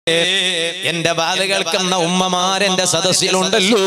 എന്റെ ബാധ കേൾക്കുന്ന ഉമ്മമാരെന്റെ സദസ്സിലുണ്ടല്ലോ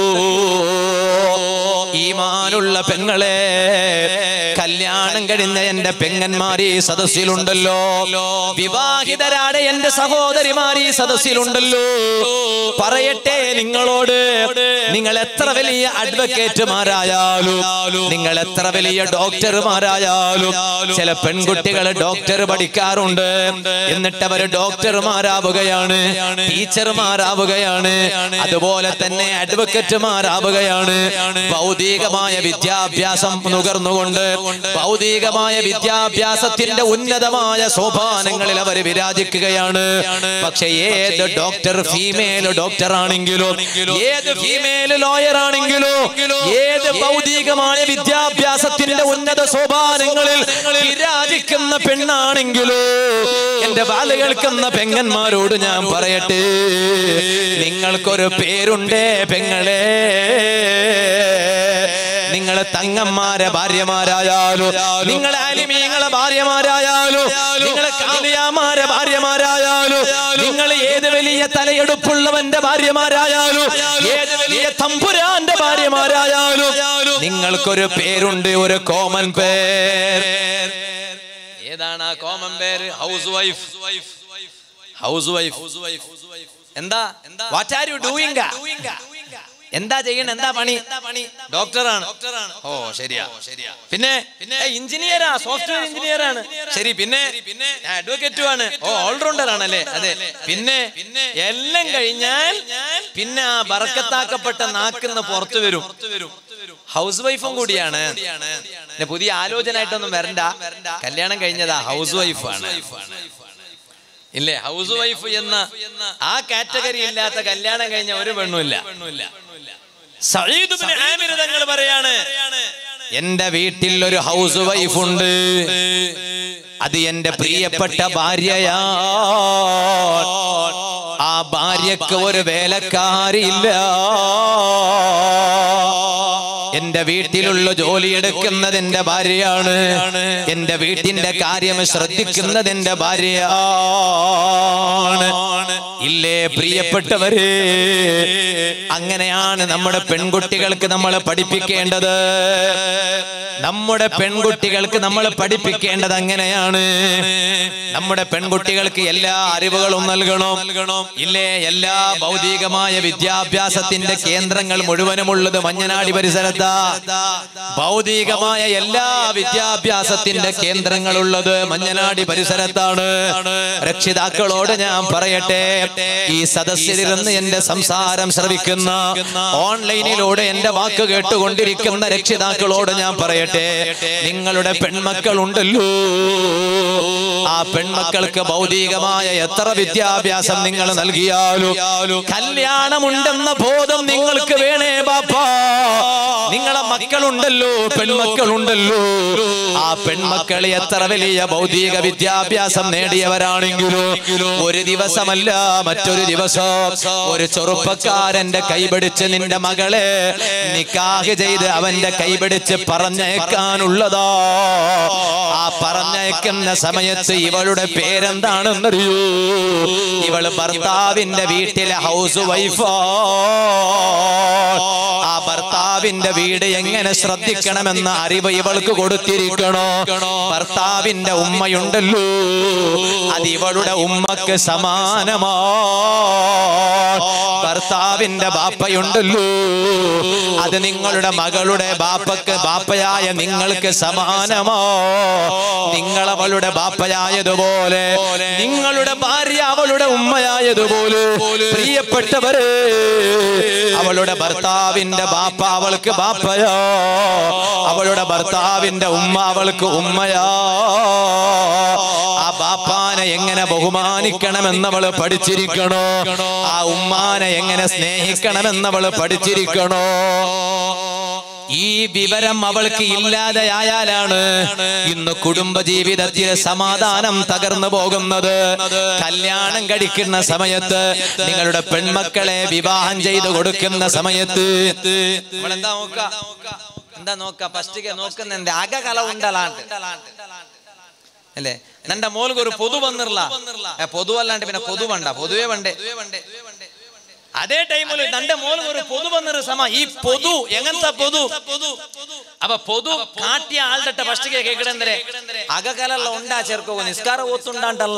ഈമാനുള്ള പെങ്ങളെ കല്യാണം കഴിഞ്ഞ എന്റെ പെങ്ങന്മാർ ഈ സദസ്സിലുണ്ടല്ലോ വിവാഹിതരാടെ എന്റെ സഹോദരിമാർ ഈ സദസ്സിലുണ്ടല്ലോ പറയട്ടെ നിങ്ങളോട് നിങ്ങൾ എത്ര വലിയ അഡ്വക്കേറ്റുമാരായാലും നിങ്ങൾ എത്ര വലിയ ഡോക്ടർമാരായാലും ചില പെൺകുട്ടികൾ ഡോക്ടർ പഠിക്കാറുണ്ട് എന്നിട്ട് അവർ ഡോക്ടർമാരാവുകയാണ് ടീച്ചർമാരാവുകയാണ് അതുപോലെ തന്നെ അഡ്വക്കറ്റുമാരാവുകയാണ് ഭൗതികമായ വിദ്യാഭ്യാസം നുകർന്നുകൊണ്ട് ഭൗതികമായ വിദ്യാഭ്യാസത്തിന്റെ ഉന്നതമായ സോപാനങ്ങളിൽ അവർ വിരാജിക്കുകയാണ് പക്ഷെ ഏത് ഡോക്ടർ ഫീമെയിൽ ഡോക്ടർ ആണെങ്കിലോ ഏത് ഫീമെയിൽ ലോയർ ആണെങ്കിലോ ഏത് ഭൗതികമായ വിദ്യാഭ്യാസത്തിന്റെ ഉന്നത സോപാനങ്ങളിൽ വിരാജിക്കുന്ന പെണ്ണാണെങ്കിലോ എന്റെ വാല് കേൾക്കുന്ന പെങ്ങന്മാരോട് ഞാൻ പറയട്ടെ നിങ്ങൾക്കൊരു പേരുണ്ടേ പെങ്ങളെ നിങ്ങൾ തങ്ങന്മാരെ ഭാര്യമാരായാലോ നിങ്ങൾ അലിമീങ്ങളെ ഭാര്യമാരായാലോ നിങ്ങൾ കാവ്യാമാരെ ഭാര്യമാരായാലോ നിങ്ങൾ ഏത് വലിയ തലയെടുപ്പുള്ളവന്റെ ഭാര്യമാരായാലോ ഏത് വലിയ തമ്പുരാന്റെ ഭാര്യമാരായാലോ നിങ്ങൾക്കൊരു പേരുണ്ട് ഒരു കോമൺ പേർ ഏതാണ് ആ കോമൺ പേര് ഹൗസ് വൈഫ് ഹൗസ് വൈഫ് എന്താ വാട്ട് ആർ യു ഡൂയിങ് എന്താ ചെയ്യണ എന്താ പണി ഡോക്ടറാണ് ഓ ശരിയാ പിന്നെ പിന്നെ എഞ്ചിനീയറാ സോഫ്റ്റ്വെയർ എഞ്ചിനീയർ ആണ് ശരി പിന്നെ അഡ്വക്കേറ്റും ആണ് ഓ ഓൾറൗണ്ടർ ആണല്ലേ അതെ പിന്നെ എല്ലാം കഴിഞ്ഞാൽ പിന്നെ ആ ബറക്കത്താക്കപ്പെട്ട നാക്കുന്ന പുറത്തു വരും ഹൗസ് വൈഫും കൂടിയാണ് പിന്നെ പുതിയ ആലോചന ആയിട്ടൊന്നും വരണ്ട കല്യാണം കഴിഞ്ഞതാ ഹൗസ് വൈഫാണ് ഇല്ലേ ഹൗസ് വൈഫ് എന്ന ആ കാറ്റഗറി ഇല്ലാത്ത കല്യാണം കഴിഞ്ഞ ഒരു പെണ്ണുമില്ല സഈദ് ഇബ്നു ആമിർ തങ്ങൾ പറയാണ് എന്റെ വീട്ടിൽ ഒരു ഹൗസ് വൈഫ് ഉണ്ട് അത് എന്റെ പ്രിയപ്പെട്ട ഭാര്യയാ ആ ഭാര്യക്ക് ഒരു വേലക്കാരില്ല എന്റെ വീട്ടിലുള്ള ജോലി എടുക്കുന്നത് എന്റെ ഭാര്യയാണ് എന്റെ വീട്ടിന്റെ കാര്യം ശ്രദ്ധിക്കുന്നത് എന്റെ ഭാര്യയാണ് ഇല്ലേ പ്രിയപ്പെട്ടവരെ അങ്ങനെയാണ് നമ്മുടെ പെൺകുട്ടികൾക്ക് നമ്മൾ പഠിപ്പിക്കേണ്ടത് നമ്മുടെ പെൺകുട്ടികൾക്ക് നമ്മൾ പഠിപ്പിക്കേണ്ടത് അങ്ങനെയാണ് നമ്മുടെ പെൺകുട്ടികൾക്ക് എല്ലാ അറിവുകളും നൽകണം ഇല്ലേ എല്ലാ ഭൗതികമായ വിദ്യാഭ്യാസത്തിന്റെ കേന്ദ്രങ്ങൾ മുഴുവനുമുള്ളത് മഞ്ഞനാടി പരിസരത്താ ഭൗതികമായ എല്ലാ വിദ്യാഭ്യാസത്തിന്റെ കേന്ദ്രങ്ങളുള്ളത് മഞ്ഞനാടി പരിസരത്താണ് രക്ഷിതാക്കളോട് ഞാൻ പറയട്ടെ ഈ സദസ്സിലിരുന്ന് എന്റെ സംസാരം ശ്രവിക്കുന്ന ഓൺലൈനിലൂടെ എന്റെ വാക്ക് കേട്ടുകൊണ്ടിരിക്കുന്ന രക്ഷിതാക്കളോട് ഞാൻ പറയട്ടെ നിങ്ങളുടെ പെൺമക്കൾ ഉണ്ടല്ലോ ആ പെൺമക്കൾക്ക് ഭൗതികമായ എത്ര വിദ്യാഭ്യാസം നിങ്ങൾ നൽകിയാലും കല്യാണമുണ്ടെന്ന ബോധം നിങ്ങൾക്ക് വേണേ ബാപ്പാ നിങ്ങളെ മക്കളുണ്ടല്ലോ പെൺമക്കളുണ്ടല്ലോ ആ പെൺമക്കൾ എത്ര വലിയ ഭൗതിക വിദ്യാഭ്യാസം നേടിയവരാണെങ്കിലോ ഒരു ദിവസമല്ല മറ്റൊരു ദിവസം ഒരു ചെറുപ്പക്കാരന്റെ കൈപിടിച്ച് നിന്റെ മകളെ നിക്കാഹ് ചെയ്ത് അവന്റെ കൈപിടിച്ച് പറഞ്ഞയക്കാനുള്ളതാ ആ പറഞ്ഞയക്കുന്ന സമയത്ത് ഇവളുടെ പേരെന്താണെന്നറിയോ ഇവള് ഭർത്താവിന്റെ വീട്ടിലെ ഹൗസ് വൈഫാ ആ ഭർത്താവിന്റെ വീട് എങ്ങനെ ശ്രദ്ധിക്കണമെന്ന അറിവ് ഇവൾക്ക് കൊടുത്തിരിക്കണോ ഭർത്താവിന്റെ ഉമ്മയുണ്ടല്ലോ അത് ഇവളുടെ ഉമ്മക്ക് സമാനമാ ഭർത്താവിന്റെ ബാപ്പയുണ്ടല്ലോ അത് നിങ്ങളുടെ മകളുടെ ബാപ്പക്ക് ബാപ്പയായ നിങ്ങൾക്ക് സമാനമോ നിങ്ങൾ അവളുടെ ബാപ്പയായതുപോലെ നിങ്ങളുടെ ഭാര്യ അവളുടെ ഉമ്മയായതുപോലെ പ്രിയപ്പെട്ടവരെ അവളുടെ ഭർത്താവിന്റെ ബാപ്പ അവൾക്ക് ബാപ്പയോ അവളുടെ ഭർത്താവിന്റെ ഉമ്മ അവൾക്ക് ഉമ്മയോ ആ ബാപ്പാനെ എങ്ങനെ ബഹുമാനിക്കണമെന്നവള് പഠിച്ചിരിക്കണോ ആ ഉമ്മാനെ എങ്ങനെ സ്നേഹിക്കണമെന്നവള് പഠിച്ചിരിക്കണോ ഈ വിവരം അവൾക്ക് ഇല്ലാതെയായാലാണ് ഇന്ന് കുടുംബ ജീവിതത്തിലെ സമാധാനം തകർന്നു പോകുന്നത് കല്യാണം കഴിക്കുന്ന സമയത്ത് നിങ്ങളുടെ പെൺമക്കളെ വിവാഹം ചെയ്തു കൊടുക്കുന്ന സമയത്ത് എന്താ നോക്ക എന്താ നോക്ക ഫസ്റ്റ് നോക്കുന്ന എന്താ അകകല ഉണ്ടലാണ്ട് അല്ലേ എന്റെ മോൾക്ക് ഒരു പൊതു വന്നില്ല പൊതു അല്ലാണ്ട് പിന്നെ കൊതു വേണ്ട പൊതുവേ വേണ്ടേ അതേ ടൈമിൽ തന്റെ മോൾക്ക് ഒരു പൊതു വന്നൊരു സമ ഈ പൊതു എങ്ങനത്തെ പൊതു അപ്പൊ പൊതു കാട്ടിയ ആളുടെ ഫസ്റ്റ് കേക്കടെന്തരെ അകകലല്ല ഉണ്ടാ ചേർക്കോ നിസ്കാര ഓത്തുണ്ടാണ്ടല്ല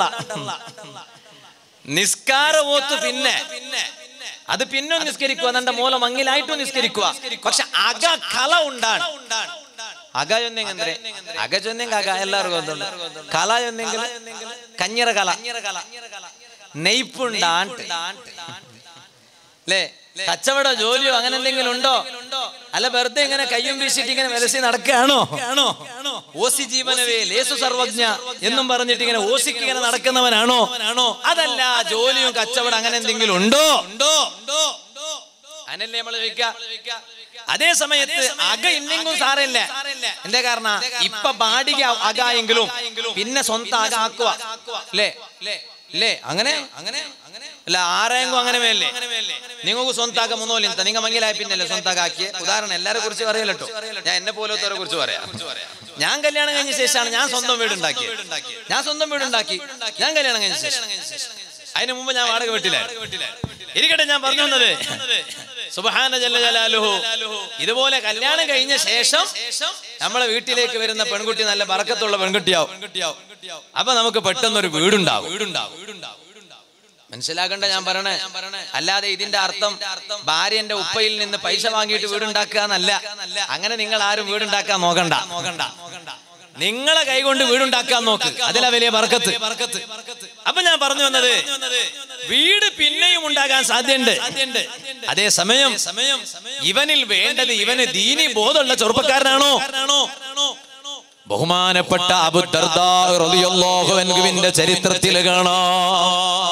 നിസ്കാര ഓത്ത് പിന്നെ അത് പിന്നെ നിസ്കരിക്കുക എന്നെ മൂലം മങ്ങിലായിട്ടും നിസ്കരിക്കുക പക്ഷെ അക കല ഉണ്ടാണ് അക ചൊന്നെങ്കെ അക ചൊന്നെങ്കിൽ അക എല്ലാവർക്കും ഒന്നുണ്ട് കല ചൊന്നെങ്കിൽ കഞ്ഞിറ കല നെയ്പ്പുണ്ടാണ്ട് അല്ലേ കച്ചവട ജോലിയോ അങ്ങനെ എന്തെങ്കിലും ഉണ്ടോ അല്ല വെറുതെ ഇങ്ങനെ കയ്യും വീശിട്ട് ഇങ്ങനെ വിലസി നടക്കുകയാണോ ഓസി ജീവനവേ ലേസു സർവജ്ഞ എന്നും പറഞ്ഞിട്ട് ഇങ്ങനെ ഓസിക്ക് ഇങ്ങനെ നടക്കുന്നവനാണോ അതല്ല ജോലിയും കച്ചവടം അങ്ങനെ എന്തെങ്കിലും ഉണ്ടോ ഉണ്ടോ അതിനല്ലേ നമ്മൾ ചോദിക്ക അതേ സമയത്ത് അക ഇല്ലെങ്കിലും സാരമില്ല എന്തേ കാരണം ഇപ്പൊ ബാടിക അക എങ്കിലും പിന്നെ സ്വന്തം അക ആക്കുക അല്ലേ അല്ലേ അങ്ങനെ അങ്ങനെ അല്ല ആരെങ്കിലും അങ്ങനെ മേലേ നിങ്ങൾക്ക് സ്വന്താക്ക മുന്നോലി നിങ്ങൾ മങ്ങിലായ പിന്നല്ലേ സ്വന്താക്കാക്കിയ ഉദാഹരണം എല്ലാരെ കുറിച്ച് പറയല്ലോ ഞാൻ എന്നെ പോലത്തവരെ കുറിച്ച് പറയാം ഞാൻ കല്യാണം കഴിഞ്ഞ ശേഷമാണ് ഞാൻ സ്വന്തം വീടുണ്ടാക്കി ഞാൻ സ്വന്തം വീടുണ്ടാക്കി ഞാൻ കല്യാണം കഴിഞ്ഞ ശേഷം അതിന് മുമ്പ് ഞാൻ വാടക വീട്ടിലായിരുന്നു ഇരിക്കട്ടെ ഞാൻ പറഞ്ഞു വന്നത് സുബഹാന ജല്ല ജലാലുഹു ഇതുപോലെ കല്യാണം കഴിഞ്ഞ ശേഷം നമ്മളെ വീട്ടിലേക്ക് വരുന്ന പെൺകുട്ടി നല്ല ബറക്കത്തുള്ള പെൺകുട്ടിയാവും അപ്പൊ നമുക്ക് പെട്ടെന്നൊരു വീടുണ്ടാവും വീടുണ്ടാവും മനസ്സിലാക്കണ്ട ഞാൻ പറയണേ അല്ലാതെ ഇതിന്റെ അർത്ഥം ഭാര്യന്റെ ഉപ്പയിൽ നിന്ന് പൈസ വാങ്ങിയിട്ട് വീടുണ്ടാക്കുക എന്നല്ല അങ്ങനെ നിങ്ങൾ ആരും വീടുണ്ടാക്കാൻ നോക്കണ്ട നോക്കണ്ട നിങ്ങളെ കൈകൊണ്ട് വീടുണ്ടാക്കാൻ നോക്ക് അതിലാ വലിയ ബർക്കത്ത് അപ്പൊ ഞാൻ പറഞ്ഞു വന്നത് വീട് പിന്നെയും ഉണ്ടാകാൻ സാധ്യതയുണ്ട് അതേ സമയം സമയം ഇവനിൽ വേണ്ടത് ഇവന് ദീനി ബോധമുള്ള ചെറുപ്പക്കാരനാണോ ബഹുമാനപ്പെട്ട അബുദർദാഹുവിന്റെ ചരിത്രത്തിൽ കാണാം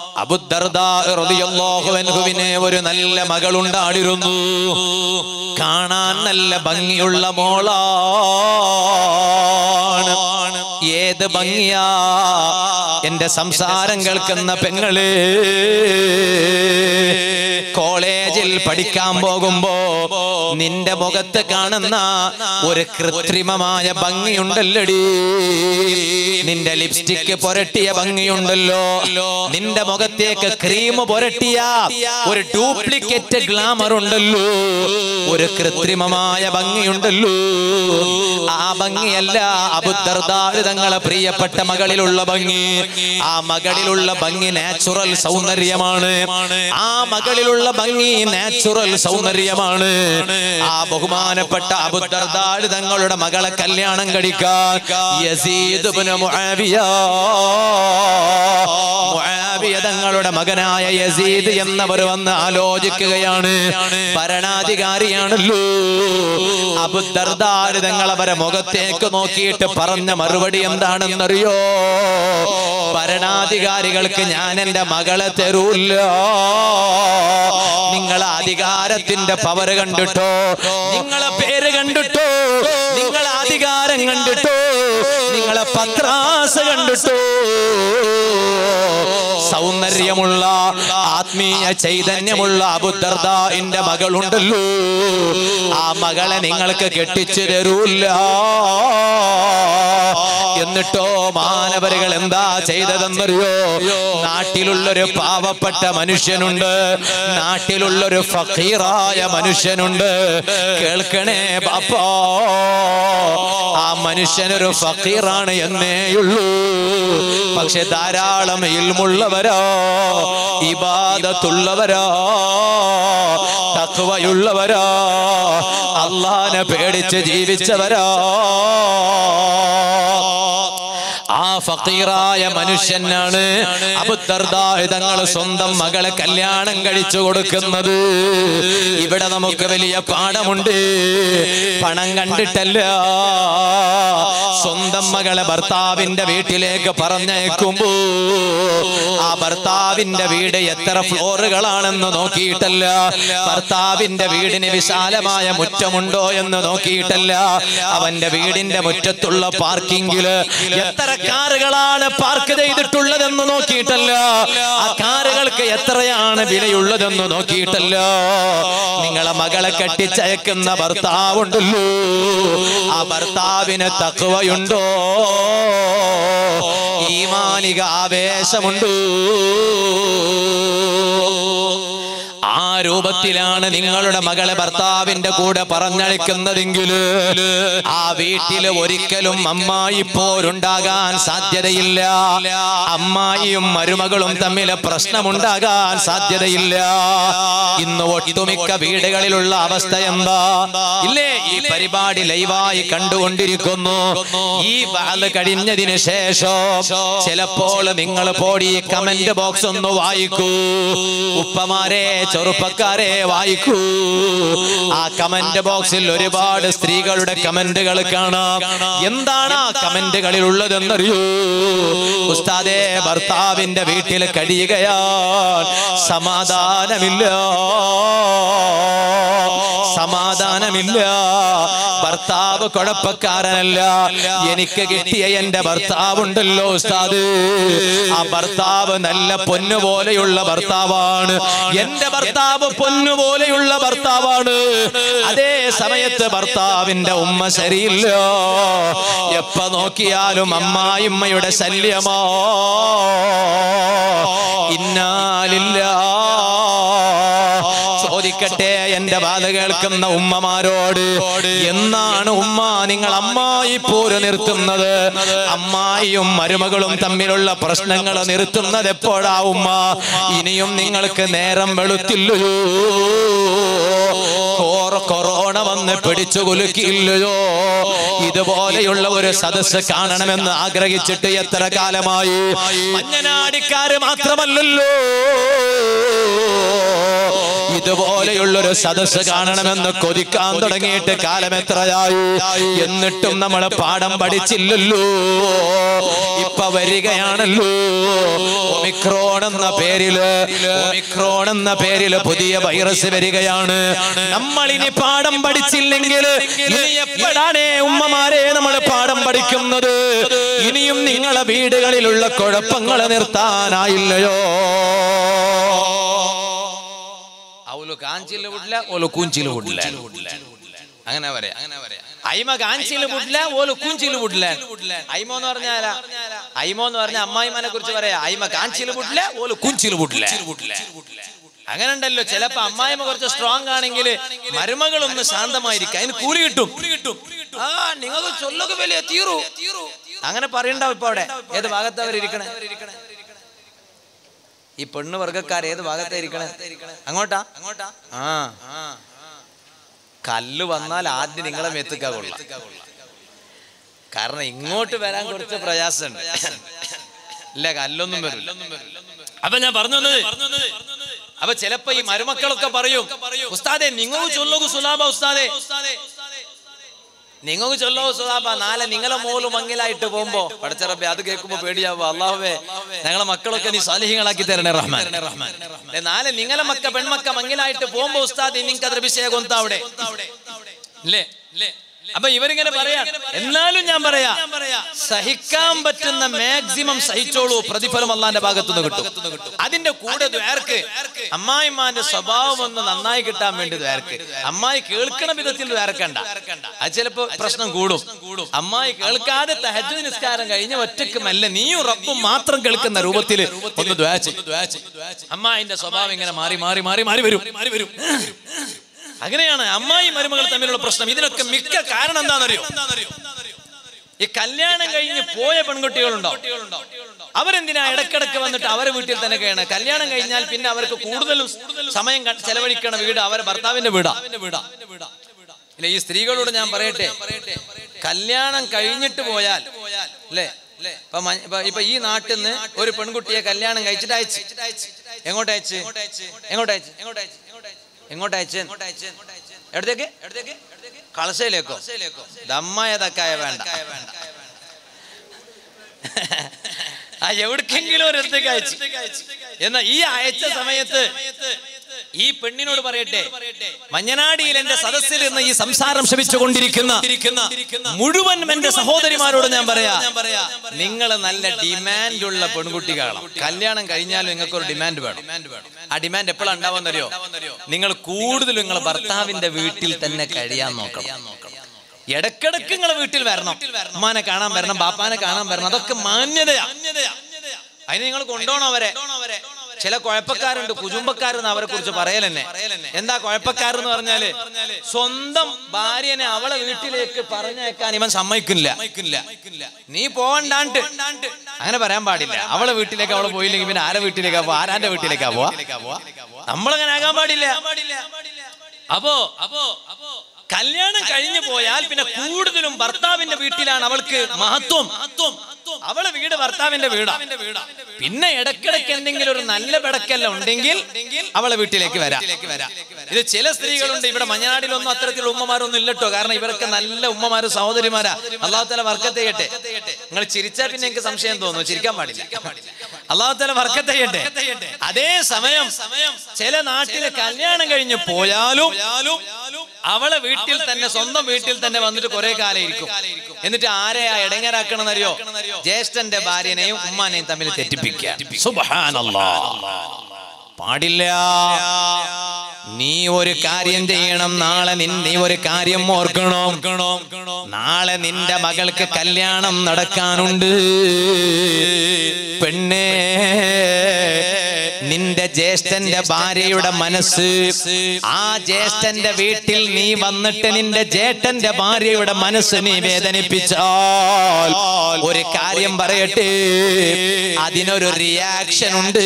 അബുദർദാഹുവിനെ ഒരു നല്ല മകളുണ്ടാടിരുന്നു കാണാൻ നല്ല ഭംഗിയുള്ള മോളാണ് ഏത് ഭംഗിയാ എന്റെ സംസാരം കേൾക്കുന്ന പെങ്ങള് കോളേജിൽ പഠിക്കാൻ പോകുമ്പോ നിന്റെ മുഖത്ത് കാണുന്ന ഒരു കൃത്രിമമായ ഭംഗിയുണ്ടല്ലടി നിന്റെ ലിപ്സ്റ്റിക് പുരട്ടിയ ഭംഗിയുണ്ടല്ലോ നിന്റെ മുഖത്തേക്ക് ക്രീം പുരട്ടിയ ഒരു ഡ്യൂപ്ലിക്കേറ്റ് ഗ്ലാമർ ഉണ്ടല്ലോ ഒരു കൃത്രിമമായ ഭംഗിയുണ്ടല്ലോ ആ ഭംഗിയല്ല അബുദ്ധർദാര് തങ്ങളെ പ്രിയപ്പെട്ട മകളിലുള്ള ഭംഗി ആ മകളിലുള്ള ഭംഗി നാച്ചുറൽ സൗന്ദര്യമാണ് ആ മകളിലുള്ള ഭംഗി നാച്ചുറൽ സൗന്ദര്യമാണ് ആ ബഹുമാനപ്പെട്ട അബുദ്ധർദാര് തങ്ങളുടെ മകളെ കല്യാണം കഴിക്കാൻ യസീദ് ഇബ്നു മുആവിയ മുആവിയ തങ്ങളുടെ മകനായ യസീദ് എന്നവർ വന്ന് ആലോചിക്കുകയാണ് ഭരണാധികാരിയാണല്ലോ അബുദർദാര് തങ്ങൾ അവരെ മുഖത്തേക്ക് നോക്കിയിട്ട് പറഞ്ഞ മറുപടി എന്താണെന്നറിയോ ഭരണാധികാരികൾക്ക് ഞാൻ എന്റെ മകളെ തരൂല്ല നിങ്ങളെ അധികാരത്തിന്റെ പവർ കണ്ടിട്ടോ നിങ്ങളെ പേര് കണ്ടിട്ടോ നിങ്ങളെ അധികാരം കണ്ടിട്ടോ നിങ്ങളെ പത്രാസ കണ്ടിട്ടോ സൗന്ദര്യമുള്ള ആത്മീയ ചൈതന്യമുള്ള അബുദർദാന്റെ മകളുണ്ടല്ലോ ആ മകളെ നിങ്ങൾക്ക് കെട്ടിച്ചു തരൂല്ല എന്നിട്ടോ മാനവരുകൾ എന്താ ചെയ്തതെന്നറിയോ നാട്ടിലുള്ളൊരു പാവപ്പെട്ട മനുഷ്യനുണ്ട് നാട്ടിലുള്ളൊരു ഫക്കീറായ മനുഷ്യനുണ്ട് കേൾക്കണേ ബാപ്പാ ആ മനുഷ്യനൊരു ഫക്കീറാണ് എന്നേയുള്ളൂ പക്ഷെ ധാരാളം ഇൽമുള്ളവരോ ഇബാദത്തുള്ളവരോ തക്വയുള്ളവരോ അള്ളാനെ പേടിച്ച് ജീവിച്ചവരോ ആ ഫക്കീറായ മനുഷ്യനാണ് അബുദ്ധർദായ തങ്ങൾ സ്വന്തം മകളെ കല്യാണം കഴിച്ചു കൊടുക്കുന്നത് ഇവിടെ നമുക്ക് വലിയ പാഠമുണ്ട് പണം കണ്ടിട്ടല്ല സ്വന്തം മകളെ ഭർത്താവിന്റെ വീട്ടിലേക്ക് പറഞ്ഞയക്കുമ്പോ ആ ഭർത്താവിന്റെ വീട് എത്ര ഫ്ലോറുകളാണെന്ന് നോക്കിയിട്ടല്ല ഭർത്താവിന്റെ വീടിന് വിശാലമായ മുറ്റമുണ്ടോ എന്ന് നോക്കിയിട്ടല്ല അവന്റെ വീടിന്റെ മുറ്റത്തുള്ള പാർക്കിങ്ങില് എത്ര കാർ കാറുകളാണ് പാർക്ക് ചെയ്തിട്ടുള്ളതെന്ന് നോക്കിയിട്ടല്ല ആ കാറുകൾക്ക് എത്രയാണ് വിലയുള്ളതെന്ന് നോക്കിയിട്ടല്ല നിങ്ങളെ മകളെ കെട്ടിച്ചയക്കുന്ന ഭർത്താവുണ്ടല്ലോ ആ ഭർത്താവിന് തക്കവയുണ്ടോ ഈമാനിക ആവേശമുണ്ടോ ആ രൂപത്തിലാണ് നിങ്ങളുടെ മകളെ ഭർത്താവിന്റെ കൂടെ പറഞ്ഞഴിക്കുന്നതെങ്കിൽ ആ വീട്ടിൽ ഒരിക്കലും അമ്മായി പോരുണ്ടാകാൻ സാധ്യതയില്ല അമ്മായിയും മരുമകളും തമ്മിൽ പ്രശ്നമുണ്ടാകാൻ സാധ്യതയില്ല ഇന്ന് ഒട്ടുമിക്ക വീടുകളിലുള്ള അവസ്ഥ എന്താ ഇല്ലേ ഈ പരിപാടി ലൈവായി കണ്ടുകൊണ്ടിരിക്കുന്നു ഈ വാല് കഴിഞ്ഞതിന് ശേഷം ചിലപ്പോൾ നിങ്ങൾ പോടി കമന്റ് ബോക്സ് ഒന്ന് വായിക്കൂ ഉപ്പമാരെ ചെറുപ്പക്കാരെ വായിക്കൂ ആ കമന്റ് ബോക്സിൽ ഒരുപാട് സ്ത്രീകളുടെ കമന്റുകൾ കാണാം എന്താണ് ആ കമന്റുകളിൽ ഉള്ളതെന്നറിയൂ ഉസ്താദേ ഭർത്താവിന്റെ വീട്ടിൽ കഴിയുകയാൽ സമാധാനമില്ല സമാധാനമില്ല ഭർത്താവ് കുഴപ്പക്കാരനല്ല എനിക്ക് കിട്ടിയ എന്റെ ഭർത്താവുണ്ടല്ലോ ഉസ്താദ് ആ ഭർത്താവ് നല്ല പൊന്നു പോലെയുള്ള ഭർത്താവാണ് എന്റെ ഭർത്താവ് പൊന്നു പോലെയുള്ള ഭർത്താവാണ് അതേ സമയത്ത് ഭർത്താവിന്റെ ഉമ്മ ശരിയില്ല എപ്പ നോക്കിയാലും അമ്മായിമ്മയുടെ ശല്യമാ ഇന്നാലില്ല ചോദിക്കട്ടെ എന്റെ വാത കേൾക്കുന്ന ഉമ്മമാരോട് എന്നാണ് ഉമ്മ നിങ്ങൾ അമ്മായി പോര് നിർത്തുന്നത് അമ്മായിയും മരുമകളും തമ്മിലുള്ള പ്രശ്നങ്ങൾ നിർത്തുന്നത് എപ്പോഴാ ഉമ്മ ഇനിയും നിങ്ങൾക്ക് നേരം വെളുത്തില്ലയോ കോറ- കൊറോണ വന്ന് പിടിച്ചു കുലുക്കിയില്ലയോ ഇതുപോലെയുള്ള ഒരു സദസ്സ് കാണണമെന്ന് ആഗ്രഹിച്ചിട്ട് എത്ര കാലമായി മഞ്ഞനാടിക്കാര് മാത്രമല്ലല്ലോ ഇതുപോലെയുള്ളൊരു സദസ്സ് കാണണമെന്ന് കൊതിക്കാൻ തുടങ്ങിയിട്ട് കാലം എത്രയായി എന്നിട്ടും നമ്മൾ പാഠം പഠിച്ചില്ലല്ലോ ഇപ്പൊ വരികയാണല്ലോ ഒമിക്രോൺ എന്ന പേരില് ഒമിക്രോൺ എന്ന പേരില് പുതിയ വൈറസ് വരികയാണ് നമ്മൾ ഇനി പാഠം പഠിച്ചില്ലെങ്കിൽ ഇനി എപ്പോഴാണ് ഉമ്മമാരെ നമ്മൾ പാഠം പഠിക്കുന്നത് ഇനിയും നിങ്ങളെ വീടുകളിലുള്ള കുഴപ്പങ്ങൾ നിർത്താനായില്ലയോ അവല് കാഞ്ചില് വിടില്ല ഓല് കൂഞ്ചില് വിടില്ല അങ്ങനെ പറയാ അങ്ങനെ പറയാ അയിമ കാഞ്ചില് വിടില്ല ഓല് കൂഞ്ചില് വിടില്ല അയിമ എന്ന് പറഞ്ഞാല അയിമ എന്ന് പറഞ്ഞ അമ്മായിമാനെ കുറിച്ച് പറയാ അയിമ കാഞ്ചില് വിടില്ല ഓല് കൂഞ്ചില് വിടില്ല അങ്ങനെ ഉണ്ടല്ലോ ചിലപ്പോ അമ്മായിമ കുറച്ച് സ്ട്രോങ് ആണെങ്കിൽ മരുമകളൊന്ന് ശാന്തമായിരിക്കും അതിന് കൂലി കിട്ടും ആ നിങ്ങൾക്ക് ചൊല്ലൊക്കെ വലിയ തീറു അങ്ങനെ പറയണ്ടാവും ഇപ്പൊ അവിടെ ഏത് ഭാഗത്തവരിക്കണേ ഈ പെണ്ണ് വർഗക്കാർ ഏത് ഭാഗത്താ ഇരിക്കണേ അങ്ങോട്ടാ അങ്ങോട്ടാ ആ കല്ല് വന്നാൽ ആദ്യം നിങ്ങളെ മെത്തുക്കാ കൊള്ളാം കാരണം ഇങ്ങോട്ട് വരാൻ കുറച്ച് പ്രയാസമുണ്ട് ഇല്ല കല്ലൊന്നും വരില്ല അപ്പൊ ഞാൻ പറഞ്ഞു വന്നത് അപ്പൊ ചിലപ്പോ ഈ മരുമക്കളൊക്കെ പറയും ഉസ്താദെ നിങ്ങൾക്ക് ചൊല്ലു സുലാബ ഉസ്താദെ നിങ്ങൾക്ക് ചൊല്ലോ സുധാബ നാളെ നിങ്ങളെ മോള് മങ്ങിലായിട്ട് പോകുമ്പോ പടച്ചറബെ അത് കേൾക്കുമ്പോ പേടിയാവോ അള്ളാഹുവേ ഞങ്ങളെ മക്കളൊക്കെ നീ സാലിഹ്യങ്ങളാക്കി തരണേ റഹ്മാൻ ഏ, നാളെ നിങ്ങളെ മക്ക പെൺമക്ക മങ്ങിലായിട്ട് പോകുമ്പോ ഉസ്താദ് നിങ്ങൾക്ക് അത്ര അഭിഷേകം അവിടെ ഇല്ലേ അപ്പൊ ഇവരിങ്ങനെ പറയാ എന്നാലും ഞാൻ പറയാ സഹിക്കാൻ പറ്റുന്ന മാക്സിമം സഹിച്ചോളൂ പ്രതിഫലം അള്ളാന്റെ ഭാഗത്തുനിന്ന് കിട്ടും അതിന്റെ കൂടെ ദ്വാർക്ക് അമ്മായിമാന്റെ സ്വഭാവം ഒന്ന് നന്നായി കിട്ടാൻ വേണ്ടി ദ്വാർക്ക് അമ്മായി കേൾക്കണ വിധത്തിൽ ദ്വാരക്കണ്ട അത് ചിലപ്പോ പ്രശ്നം കൂടും അമ്മായി കേൾക്കാതെ തഹജ് നിസ്കാരം കഴിഞ്ഞ ഒറ്റക്ക് മെല്ലെ നീയും റബ്ബും മാത്രം കേൾക്കുന്ന രൂപത്തിൽ ഒന്ന് ദ്വാച്ച് അമ്മായിന്റെ സ്വഭാവം ഇങ്ങനെ മാറി മാറി മാറി മാറി വരും മാറി വരും അങ്ങനെയാണ് അമ്മായി മരുമകൾ തമ്മിലുള്ള പ്രശ്നം ഇതിനൊക്കെ മിക്ക കാരണം എന്താണെന്നറിയോ ഈ കല്യാണം കഴിഞ്ഞ് പോയ പെൺകുട്ടികളുണ്ടോ അവരെന്തിനാ ഇടക്കിടക്ക് വന്നിട്ട് അവരെ വീട്ടിൽ തന്നെ കഴിയണം കല്യാണം കഴിഞ്ഞാൽ പിന്നെ അവർക്ക് കൂടുതലും സമയം ക- ചെലവഴിക്കണ വീട് അവരെ ഭർത്താവിന്റെ വീടാ ഇല്ല ഈ സ്ത്രീകളോട് ഞാൻ പറയട്ടെ കല്യാണം കഴിഞ്ഞിട്ട് പോയാൽ അല്ലേ ഇപ്പൊ മ- ഇപ്പൊ- ഇപ്പൊ ഈ നാട്ടിൽ നിന്ന് ഒരു പെൺകുട്ടിയെ കല്യാണം കഴിച്ചിട്ട് അയച്ച് എങ്ങോട്ട് അയച്ച് എങ്ങോട്ട് അയച്ച് എങ്ങോട്ട് അയച്ച് എവിടത്തേക്ക് എവിടത്തേക്ക് കളശയിലേക്കോ ദമ്മായ തക്കായ വേണ്ട ആ എവിടേക്കെങ്കിലും ഒരിടത്തേക്ക് അയച്ചു എന്നാ ഈ അയച്ച സമയത്ത് ഈ പെണ്ണിനോട് പറയട്ടെ മഞ്ഞനാടിയിൽ എന്റെ സദസ്സിൽ നിന്ന് ഈ സംസാരം ശ്രമിച്ചുകൊണ്ടിരിക്കുന്ന മുഴുവൻ എന്റെ സഹോദരിമാരോട് ഞാൻ പറയാ നിങ്ങൾ നല്ല ഡിമാൻഡ് ഉള്ള പെൺകുട്ടികളാണ് കല്യാണം കഴിഞ്ഞാലും നിങ്ങൾക്ക് ഒരു ഡിമാൻഡ് വേണം ആ ഡിമാൻഡ് എപ്പോഴാണ് ഉണ്ടാവുന്നറിയോ നിങ്ങൾ കൂടുതലും നിങ്ങളെ ഭർത്താവിന്റെ വീട്ടിൽ തന്നെ കഴിയാൻ നോക്കണം ഇടക്കിടക്ക് നിങ്ങളെ വീട്ടിൽ വരണം ഉമ്മാനെ കാണാൻ വരണം ബാപ്പാനെ കാണാൻ വരണം അതൊക്കെ മാന്യതയാ അതിന് നിങ്ങൾ കൊണ്ടുപോകണം അവരെ ചില കുഴപ്പക്കാരുണ്ട് കുജുമ്പക്കാരെന്ന് അവരെ കുറിച്ച് പറയലെന്നെ എന്താ കുഴപ്പക്കാരെന്ന് പറഞ്ഞാല് സ്വന്തം ഭാര്യനെ അവളെ വീട്ടിലേക്ക് പറഞ്ഞേക്കാൻ ഇവൻ സമ്മതിക്കില്ല നീ പോവണ്ടാണ്ട് അങ്ങനെ പറയാൻ പാടില്ല അവളെ വീട്ടിലേക്ക് അവള് പോയില്ലെങ്കിൽ പിന്നെ ആരെ വീട്ടിലേക്കാ പോവാ ആരാന്റെ വീട്ടിലേക്കാ പോവാ നമ്മളങ്ങനെ ആകാൻ പാടില്ല അപ്പോ അപ്പോ കല്യാണം കഴിഞ്ഞു പോയാൽ പിന്നെ കൂടുതലും ഭർത്താവിന്റെ വീട്ടിലാണ് അവൾക്ക് മഹത്വം അവളെ വീട് ഭർത്താവിന്റെ വീടാ പിന്നെ ഇടക്കിടക്ക് എന്തെങ്കിലും ഒരു നല്ല പിടക്കല്ല ഉണ്ടെങ്കിൽ അവളെ വീട്ടിലേക്ക് വരാം ഇത് ചില സ്ത്രീകളുണ്ട് ഇവിടെ മഞ്ഞനാടിലൊന്നും അത്തരത്തിലുള്ള ഉമ്മമാരൊന്നും ഇല്ലട്ടോ കാരണം ഇവരൊക്കെ നല്ല ഉമ്മമാരും സഹോദരിമാരാ അള്ളാഹു തല വർക്കത്ത് ചെയ്യട്ടെ നിങ്ങൾ ചിരിച്ചാൽ പിന്നെ എനിക്ക് സംശയം തോന്നുന്നു ചിരിക്കാൻ പാടില്ല അള്ളാഹു തല വർക്കത്ത് ചെയ്യട്ടെ അതേ സമയം ചില നാട്ടില് കല്യാണം കഴിഞ്ഞ് പോയാലും അവളെ വീട്ടിൽ തന്നെ സ്വന്തം വീട്ടിൽ തന്നെ വന്നിട്ട് കുറെ കാലം ഇരിക്കും എന്നിട്ട് ആരെയാ ഇടങ്ങരാക്കണമെന്നറിയോ ജ്യേഷ്ഠന്റെ ഭാര്യനെയും ഉമ്മാനെയും തമ്മിൽ തെറ്റിപ്പിക്കുക സുബ്ഹാനല്ലാ. പാടില്ല നീ ഒരു കാര്യം ചെയ്യണം നാളെ നിൻ നീ ഒരു കാര്യം ഓർക്കണം നാളെ നിന്റെ മകൾക്ക് കല്യാണം നടക്കാനുണ്ട് പെണ്ണേ നിന്റെ ജ്യേഷ്ഠന്റെ ഭാര്യയുടെ മനസ്സ് ആ ജ്യേഷ്ഠന്റെ വീട്ടിൽ നീ വന്നിട്ട് നിന്റെ ജ്യേഷ്ഠന്റെ ഭാര്യയുടെ മനസ്സ് നീ വേദനിപ്പിച്ചാൽ ഒരു കാര്യം പറയട്ടെ അതിനൊരു റിയാക്ഷൻ ഉണ്ട്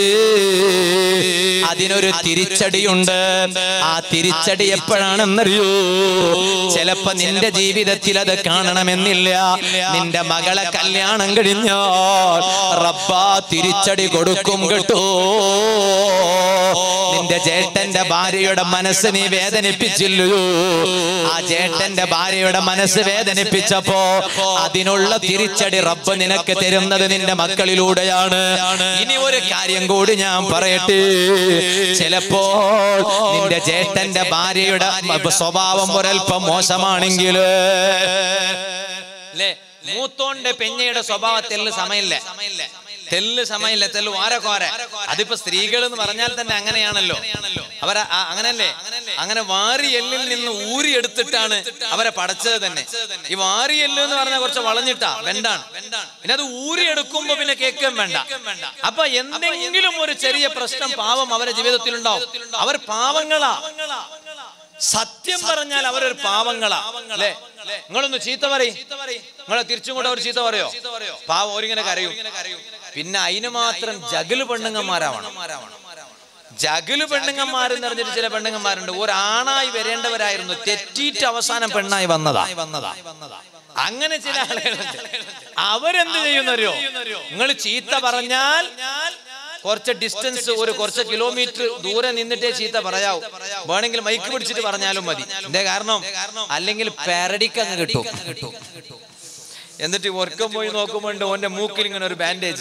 അതിനൊരു തിരിച്ചടിയുണ്ട് ആ തിരിച്ചടി എപ്പോഴാണെന്നറിയോ ചിലപ്പോ നിന്റെ ജീവിതത്തിൽ അത് കാണണമെന്നില്ല നിന്റെ മകളെ കല്യാണം കഴിഞ്ഞാൽ റബ്ബാ തിരിച്ചടി കൊടുക്കും കേട്ടോ നിന്റെ ചേട്ടന്റെ ഭാര്യയുടെ മനസ്സ് നീ വേദനിപ്പിച്ചില്ലയോ ആ ചേട്ടന്റെ ഭാര്യയുടെ മനസ്സ് വേദനിപ്പിച്ചപ്പോ അതിനുള്ള തിരിച്ചടി റബ്ബ് നിനക്ക് തരുന്നത് നിന്റെ മക്കളിലൂടെയാണ് ഇനി ഒരു കാര്യം കൂടി ഞാൻ പറയട്ടെ ചിലപ്പോ നിന്റെ ചേട്ടന്റെ ഭാര്യയുടെ സ്വഭാവം ഒരൽപ്പം മോശമാണെങ്കിൽ അല്ലേ മൂത്തോണ്ട് പെഞ്ഞയുടെ സ്വഭാവത്തിൽ സമയമില്ല തെല്ല് സമയമില്ല തെല്ല് വാരക്കോര അതിപ്പോ സ്ത്രീകൾ എന്ന് പറഞ്ഞാൽ തന്നെ അങ്ങനെയാണല്ലോ അവരെ ആ- അങ്ങനല്ലേ അങ്ങനെ വാരി എല്ലിൽ നിന്ന് ഊരി എടുത്തിട്ടാണ് അവരെ പടച്ചത് തന്നെ ഈ വാരി എല്ല് എന്ന് പറഞ്ഞാൽ കുറച്ച് വളഞ്ഞിട്ടാ വെണ്ടാണ് പിന്നെ അത് ഊരി എടുക്കുമ്പോ പിന്നെ കേൾക്കാൻ വേണ്ട അപ്പൊ എന്തെങ്കിലും ഒരു ചെറിയ പ്രശ്നം പാവം അവരെ ജീവിതത്തിൽ ഉണ്ടാവും അവർ പാവങ്ങളാ സത്യം പറഞ്ഞാൽ അവരൊരു പാവങ്ങളാ അല്ലേ നിങ്ങളൊന്ന് ചീത്ത പറയും നിങ്ങളെ തിരിച്ചും കൂടെ ഒരു ചീത്ത പറയോ പാവം ഓരിങ്ങനെ കരയും പിന്നെ അതിന് മാത്രം ജഗല് പെണ്ണുങ്ങന്മാരാവണം ജഗല് പെണ്ണുങ്ങന്മാരെന്ന് പറഞ്ഞിട്ട് ചില പെണ്ണുങ്ങന്മാരുണ്ട് ഒരാണായി വരേണ്ടവരായിരുന്നു തെറ്റിയിട്ട് അവസാനം പെണ്ണായി വന്നതാ വന്നതാ അങ്ങനെ ചില ആളുകളുണ്ട് അവരെന്ത് ചെയ്യുന്നറിയോ നിങ്ങൾ ചീത്ത പറഞ്ഞാൽ കുറച്ച് ഡിസ്റ്റൻസ് ഒരു കുറച്ച് കിലോമീറ്റർ ദൂരെ നിന്നിട്ടേ ചീത്ത പറയാവൂ വേണമെങ്കിൽ മൈക്ക് പിടിച്ചിട്ട് പറഞ്ഞാലും മതി എന്തേ കാരണം അല്ലെങ്കിൽ പാരഡിക്ക് അങ്ങ് കിട്ടും എന്നിട്ട് ഉറക്കം പോയി നോക്കുമ്പോണ്ട് ഓന്റെ മൂക്കിൽ ഇങ്ങനെ ഒരു ബാൻഡേജ്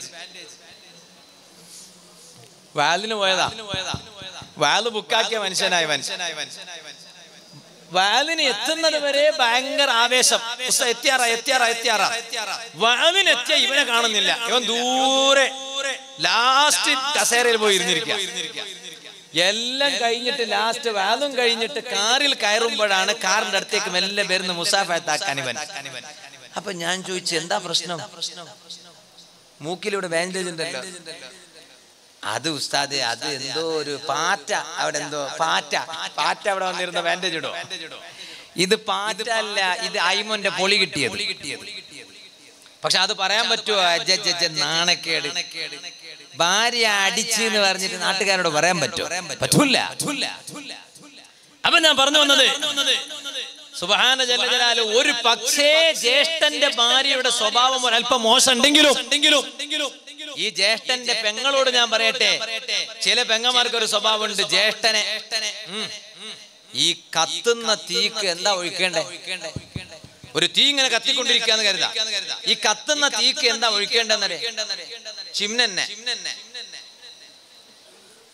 വാലിന് പോയതാ വാല് ബുക്കാക്കിയ മനുഷ്യനായ മനുഷ്യനായ വാലിന് എത്തുന്നത് വരെ ഭയങ്കര ആവേശം ഉസ്താ, എത്തിയാറാ എത്തിയാറാ എത്തിയാറാ വാലിന് എത്തിയ ഇവനെ കാണുന്നില്ല ഇവൻ ദൂരെ ലാസ്റ്റ് കസേരയിൽ പോയി ഇരുന്നിരിക്കുക എല്ലാം കഴിഞ്ഞിട്ട് ലാസ്റ്റ് വാലും കഴിഞ്ഞിട്ട് കാറിൽ കയറുമ്പോഴാണ് കാറിന്റെ അടുത്തേക്ക് മെല്ലെ വരുന്ന മുസാഫത്താക്കാൻ ഇവൻ അപ്പൊ ഞാൻ ചോദിച്ചു എന്താ പ്രശ്നം മൂക്കിലൂടെ ബാൻഡേജ് ഉണ്ടല്ലോ അത് ഉസ്താദെ അത് എന്തോ ഒരു പാറ്റ അവിടെ എന്തോ പാറ്റ പാറ്റ അവിടെ വന്നിരുന്ന ബാൻഡേജ് ഇടോ ഇത് പാറ്റ അല്ല ഇത് ഐമോന്റെ പൊളി കിട്ടിയത് പക്ഷെ അത് പറയാൻ പറ്റുമോ അജ്ജ, അജ്ജ, അജ്ജ, നാണക്കേട് ഭാര്യ അടിച്ച് എന്ന് പറഞ്ഞിട്ട് നാട്ടുകാരോട് പറയാൻ പറ്റുമോ പറ്റൂല അപ്പൊ ഞാൻ പറഞ്ഞു വന്നത് സുബഹാന ജലജലാല് ഒരു പക്ഷേ ജ്യേഷ്ഠന്റെ ഭാര്യയുടെ സ്വഭാവം ഒരല്പം മോശം ഉണ്ടെങ്കിലും ഈ ജ്യേഷ്ഠന്റെ പെങ്ങളോട് ഞാൻ പറയട്ടെ ചില പെങ്ങന്മാർക്ക് ഒരു സ്വഭാവമുണ്ട് ജ്യേഷ്ഠനെ ഉം. ഈ കത്തുന്ന തീക്ക് എന്താ ഒഴിക്കേണ്ടേ ഒരു തീ ഇങ്ങനെ കത്തിക്കൊണ്ടിരിക്കാന്ന് കരുതാ ഈ കത്തുന്ന തീക്ക് എന്താ ഒഴിക്കേണ്ടെന്നറിയ ചിമ്നന്നെ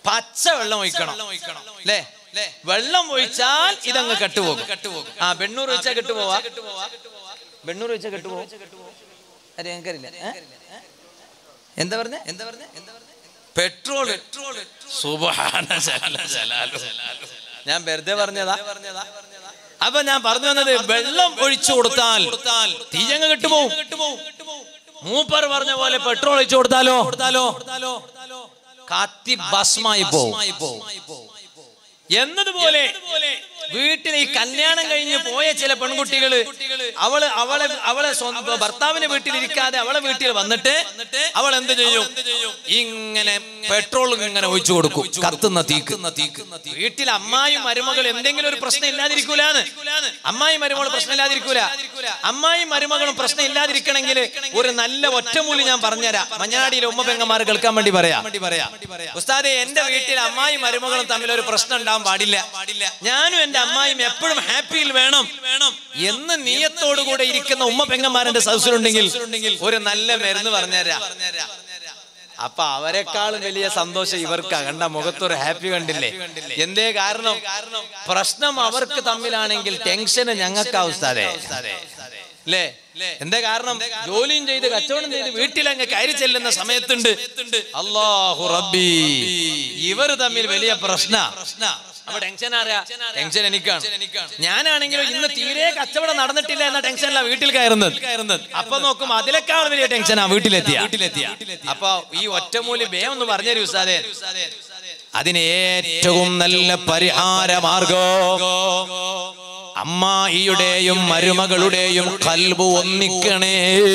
പച്ച വെള്ളം ഒഴിക്കണം അല്ലേ വെള്ളം ഒഴിച്ചാൽ ഇതങ്ങ് കെട്ടുപോകും ആ വെണ്ണൂർ ഒഴിച്ചാൽ കെട്ടുപോവാ വെണ്ണൂർ ഒഴിച്ചാൽ കെട്ടുപോകും അതെ ഞങ്ങൾക്കറിയില്ല ഏ? എന്താ പറഞ്ഞ എന്താ പറഞ്ഞ പെട്രോൾ സുബഹാന ജല ജലാലു. ഞാൻ വെറുതെ പറഞ്ഞതാ അപ്പൊ ഞാൻ പറഞ്ഞു വന്നത് വെള്ളം ഒഴിച്ചു കൊടുത്താൽ തീയങ്ങ് കെട്ടുപോകും മൂപ്പർ പറഞ്ഞ പോലെ പെട്രോൾ ഒഴിച്ചു കൊടുത്താലോ കൊടുത്താലോ കത്തി ഭസ്മായി പോവും എന്നതുപോലെ വീട്ടിൽ ഈ കല്യാണം കഴിഞ്ഞ് പോയ ചില പെൺകുട്ടികള് അവള് അവളെ അവളെ സ്വന്തം ഭർത്താവിന്റെ വീട്ടിൽ ഇരിക്കാതെ അവളെ വീട്ടിൽ വന്നിട്ട് അവൾ എന്ത് ചെയ്യും ഇങ്ങനെ പെട്രോൾ ഇങ്ങനെ ഒഴിച്ചു കൊടുക്കും കത്തുന്ന തീക്ക് വീട്ടിൽ അമ്മായും മരുമകൾ എന്തെങ്കിലും ഒരു പ്രശ്നം ഇല്ലാതിരിക്കൂലാന്ന് അമ്മായി മരുമകൾ പ്രശ്നം ഇല്ലാതിരിക്കൂല അമ്മായി മരുമകളും പ്രശ്നം ഇല്ലാതിരിക്കണമെങ്കിൽ ഒരു നല്ല ഒറ്റമൂലി ഞാൻ പറഞ്ഞുതരാം മഞ്ഞാടിയിലെ ഉമ്മ പെങ്ങന്മാർ കേൾക്കാൻ വേണ്ടി പറയാം ഉസ്താദെ എന്റെ വീട്ടിൽ അമ്മായി മരുമകളും തമ്മിൽ ഒരു പ്രശ്നം ഉണ്ടാവാൻ പാടില്ല ഞാനും എന്റെ അമ്മായും എപ്പോഴും ഹാപ്പിയിൽ വേണം എന്ന് നീയത്തോടുകൂടെ ഇരിക്കുന്ന ഉമ്മ പെങ്ങന്മാരുടെ സദസ്സിലുണ്ടെങ്കിൽ ഒരു നല്ല മരുന്ന് പറഞ്ഞുതരാം അപ്പൊ അവരെക്കാളും വലിയ സന്തോഷം ഇവർക്കാ കണ്ട മുഖത്തൊരു ഹാപ്പി കണ്ടില്ലേ എന്തേ കാരണം പ്രശ്നം അവർക്ക് തമ്മിലാണെങ്കിൽ ടെൻഷന് ഞങ്ങൾക്കാ ഉസ്താദേ അല്ലേ എന്താ കാരണം ജോലിയും ചെയ്ത് കച്ചവടം ചെയ്ത് വീട്ടിലങ്ങ് കയറി ചെല്ലുന്ന സമയത്തുണ്ട് അള്ളാഹു റബ്ബി ഇവർ തമ്മിൽ വലിയ പ്രശ്ന അപ്പൊ ടെൻഷൻ ആരാ ടെൻഷൻ എനിക്കാണ് ഞാനാണെങ്കിലും ഇന്ന് തീരെ കച്ചവടം നടന്നിട്ടില്ല എന്ന ടെൻഷനല്ല വീട്ടിൽ കയറുന്നത് അപ്പൊ നോക്കും അതിനേക്കാൾ വലിയ ടെൻഷനാ വീട്ടിലെത്തിയ വീട്ടിലെത്തിയ അപ്പൊ ഈ ഒറ്റമൂലി ബേ ഒന്ന് പറഞ്ഞു ഉസ്താദേ അതിന് ഏറ്റവും നല്ല പരിഹാര മാർഗം അമ്മായിയുടെയും മരുമകളുടെയും കൽബ് ഒന്നിക്കണേ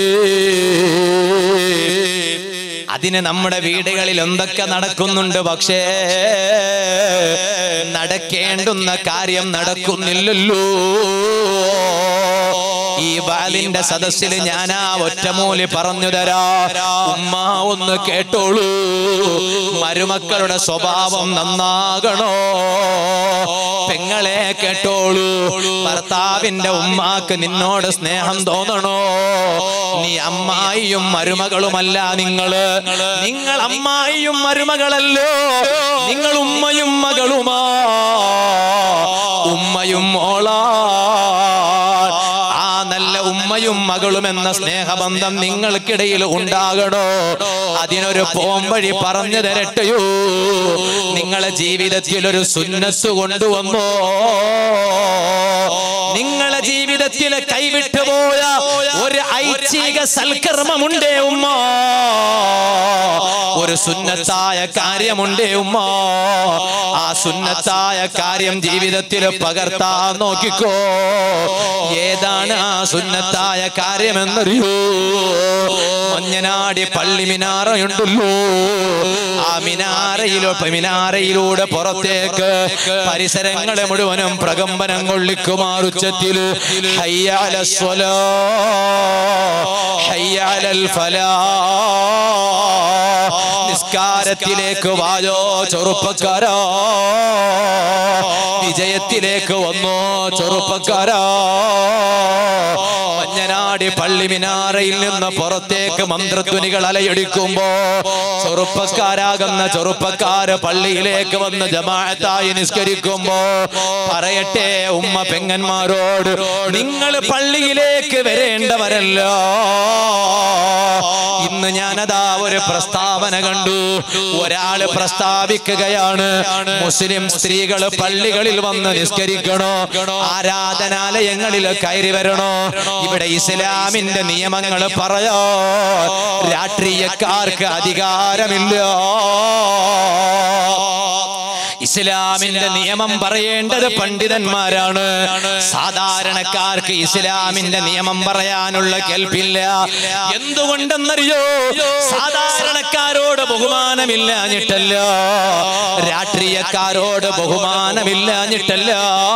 അതിന് നമ്മുടെ വീടുകളിൽ എന്തൊക്കെ നടക്കുന്നുണ്ട് പക്ഷേ നടക്കേണ്ടുന്ന കാര്യം നടക്കുന്നില്ലല്ലോ ഈ ബാലിന്റെ സദസ്സിൽ ഞാൻ ആ ഒറ്റമൂലി പറഞ്ഞു തരാ ഉമ്മ ഒന്ന് കേട്ടോളൂ മരുമക്കളുടെ സ്വഭാവം നന്നാകണോ പെങ്ങളെ കേട്ടോളൂ ഭർത്താവിന്റെ ഉമ്മാക്ക് നിന്നോട് സ്നേഹം തോന്നണോ നീ അമ്മായിയും മരുമകളുമല്ല നിങ്ങള് നിങ്ങൾ അമ്മായിയും മരുമകളല്ലോ നിങ്ങൾ ഉമ്മയും മകളുമാ ഉമ്മയും മോളാ ആ നല്ല ഉമ്മയും മകളും എന്ന സ്നേഹബന്ധം നിങ്ങൾക്കിടയിൽ ഉണ്ടാകണോ അതിനൊരു പോംവഴി പറഞ്ഞു തരട്ടെയോ നിങ്ങളെ ജീവിതത്തിൽ ഒരു സുന്നസ് കൊണ്ടുവന്നോ നിങ്ങളെ ജീവിതത്തിൽ കൈവിട്ടു പോയ ഒരു ഐച്ഛിക സൽക്കർമ്മമുണ്ടേ ഉമ്മ ഒരു സുന്നത്തായ കാര്യമുണ്ടേ ഉമ്മ ആ സുന്നത്തായ കാര്യം ജീവിതത്തിൽ പകർത്താൻ നോക്കിക്കോ ഏതാണ് ആ സുന്നത്തായ കാര്യമെന്നറിയോ മഞ്ഞനാടി പള്ളി മിനാറയുണ്ടല്ലോ ആ മിനാരയിലോ മിനാരയിലൂടെ പുറത്തേക്ക് പരിസരങ്ങളെ മുഴുവനും പ്രകമ്പനം കൊള്ളിക്കുമാറുച്ചത്തിൽ ഹയ്യാല സ്വലാ ഹയ്യാലൽ ഫലാ നിസ്കാരത്തിലേക്ക് വായോ ചെറുപ്പക്കാരാ വിജയത്തിലേക്ക് വന്നോ ചെറുപ്പക്കാരാ മഞ്ഞനാടി പള്ളി മിനാറയിൽ നിന്ന് പുറത്തേക്ക് മന്ത്രധ്വനികൾ അലയടിക്കുമ്പോ ചെറുപ്പക്കാരാകുന്ന ചെറുപ്പക്കാര് പള്ളിയിലേക്ക് വന്ന് ജമാഅത്തായി നിസ്കരിക്കുമ്പോ പറയട്ടെ ഉമ്മ പെങ്ങന്മാരോട് നിങ്ങൾ പള്ളിയിലേക്ക് വരേണ്ടവരല്ല ഇന്ന് ഞാനതാ ഒരു പ്രസ്താവന കണ്ടു ഒരാള് പ്രസ്താവിക്കുകയാണ് മുസ്ലിം സ്ത്രീകൾ പള്ളികളിൽ വന്ന് നിസ്കരിക്കണോ ആരാധനാലയങ്ങളിൽ കയറി വരണോ ഇവിടെ ഇസ്ലാമിന്റെ നിയമങ്ങൾ പറയാ രാഷ്ട്രീയക്കാർക്ക് അധികാരമില്ല ഇസ്ലാമിന്റെ നിയമം പറയേണ്ടത് പണ്ഡിതന്മാരാണ് സാധാരണക്കാർക്ക് ഇസ്ലാമിന്റെ നിയമം പറയാനുള്ള കേൾപ്പില്ല എന്തുകൊണ്ടെന്നറിയോ സാധാരണക്കാരോട് ബഹുമാനമില്ലാഞ്ഞിട്ടല്ല രാഷ്ട്രീയക്കാരോട് ബഹുമാനമില്ലാഞ്ഞിട്ടല്ല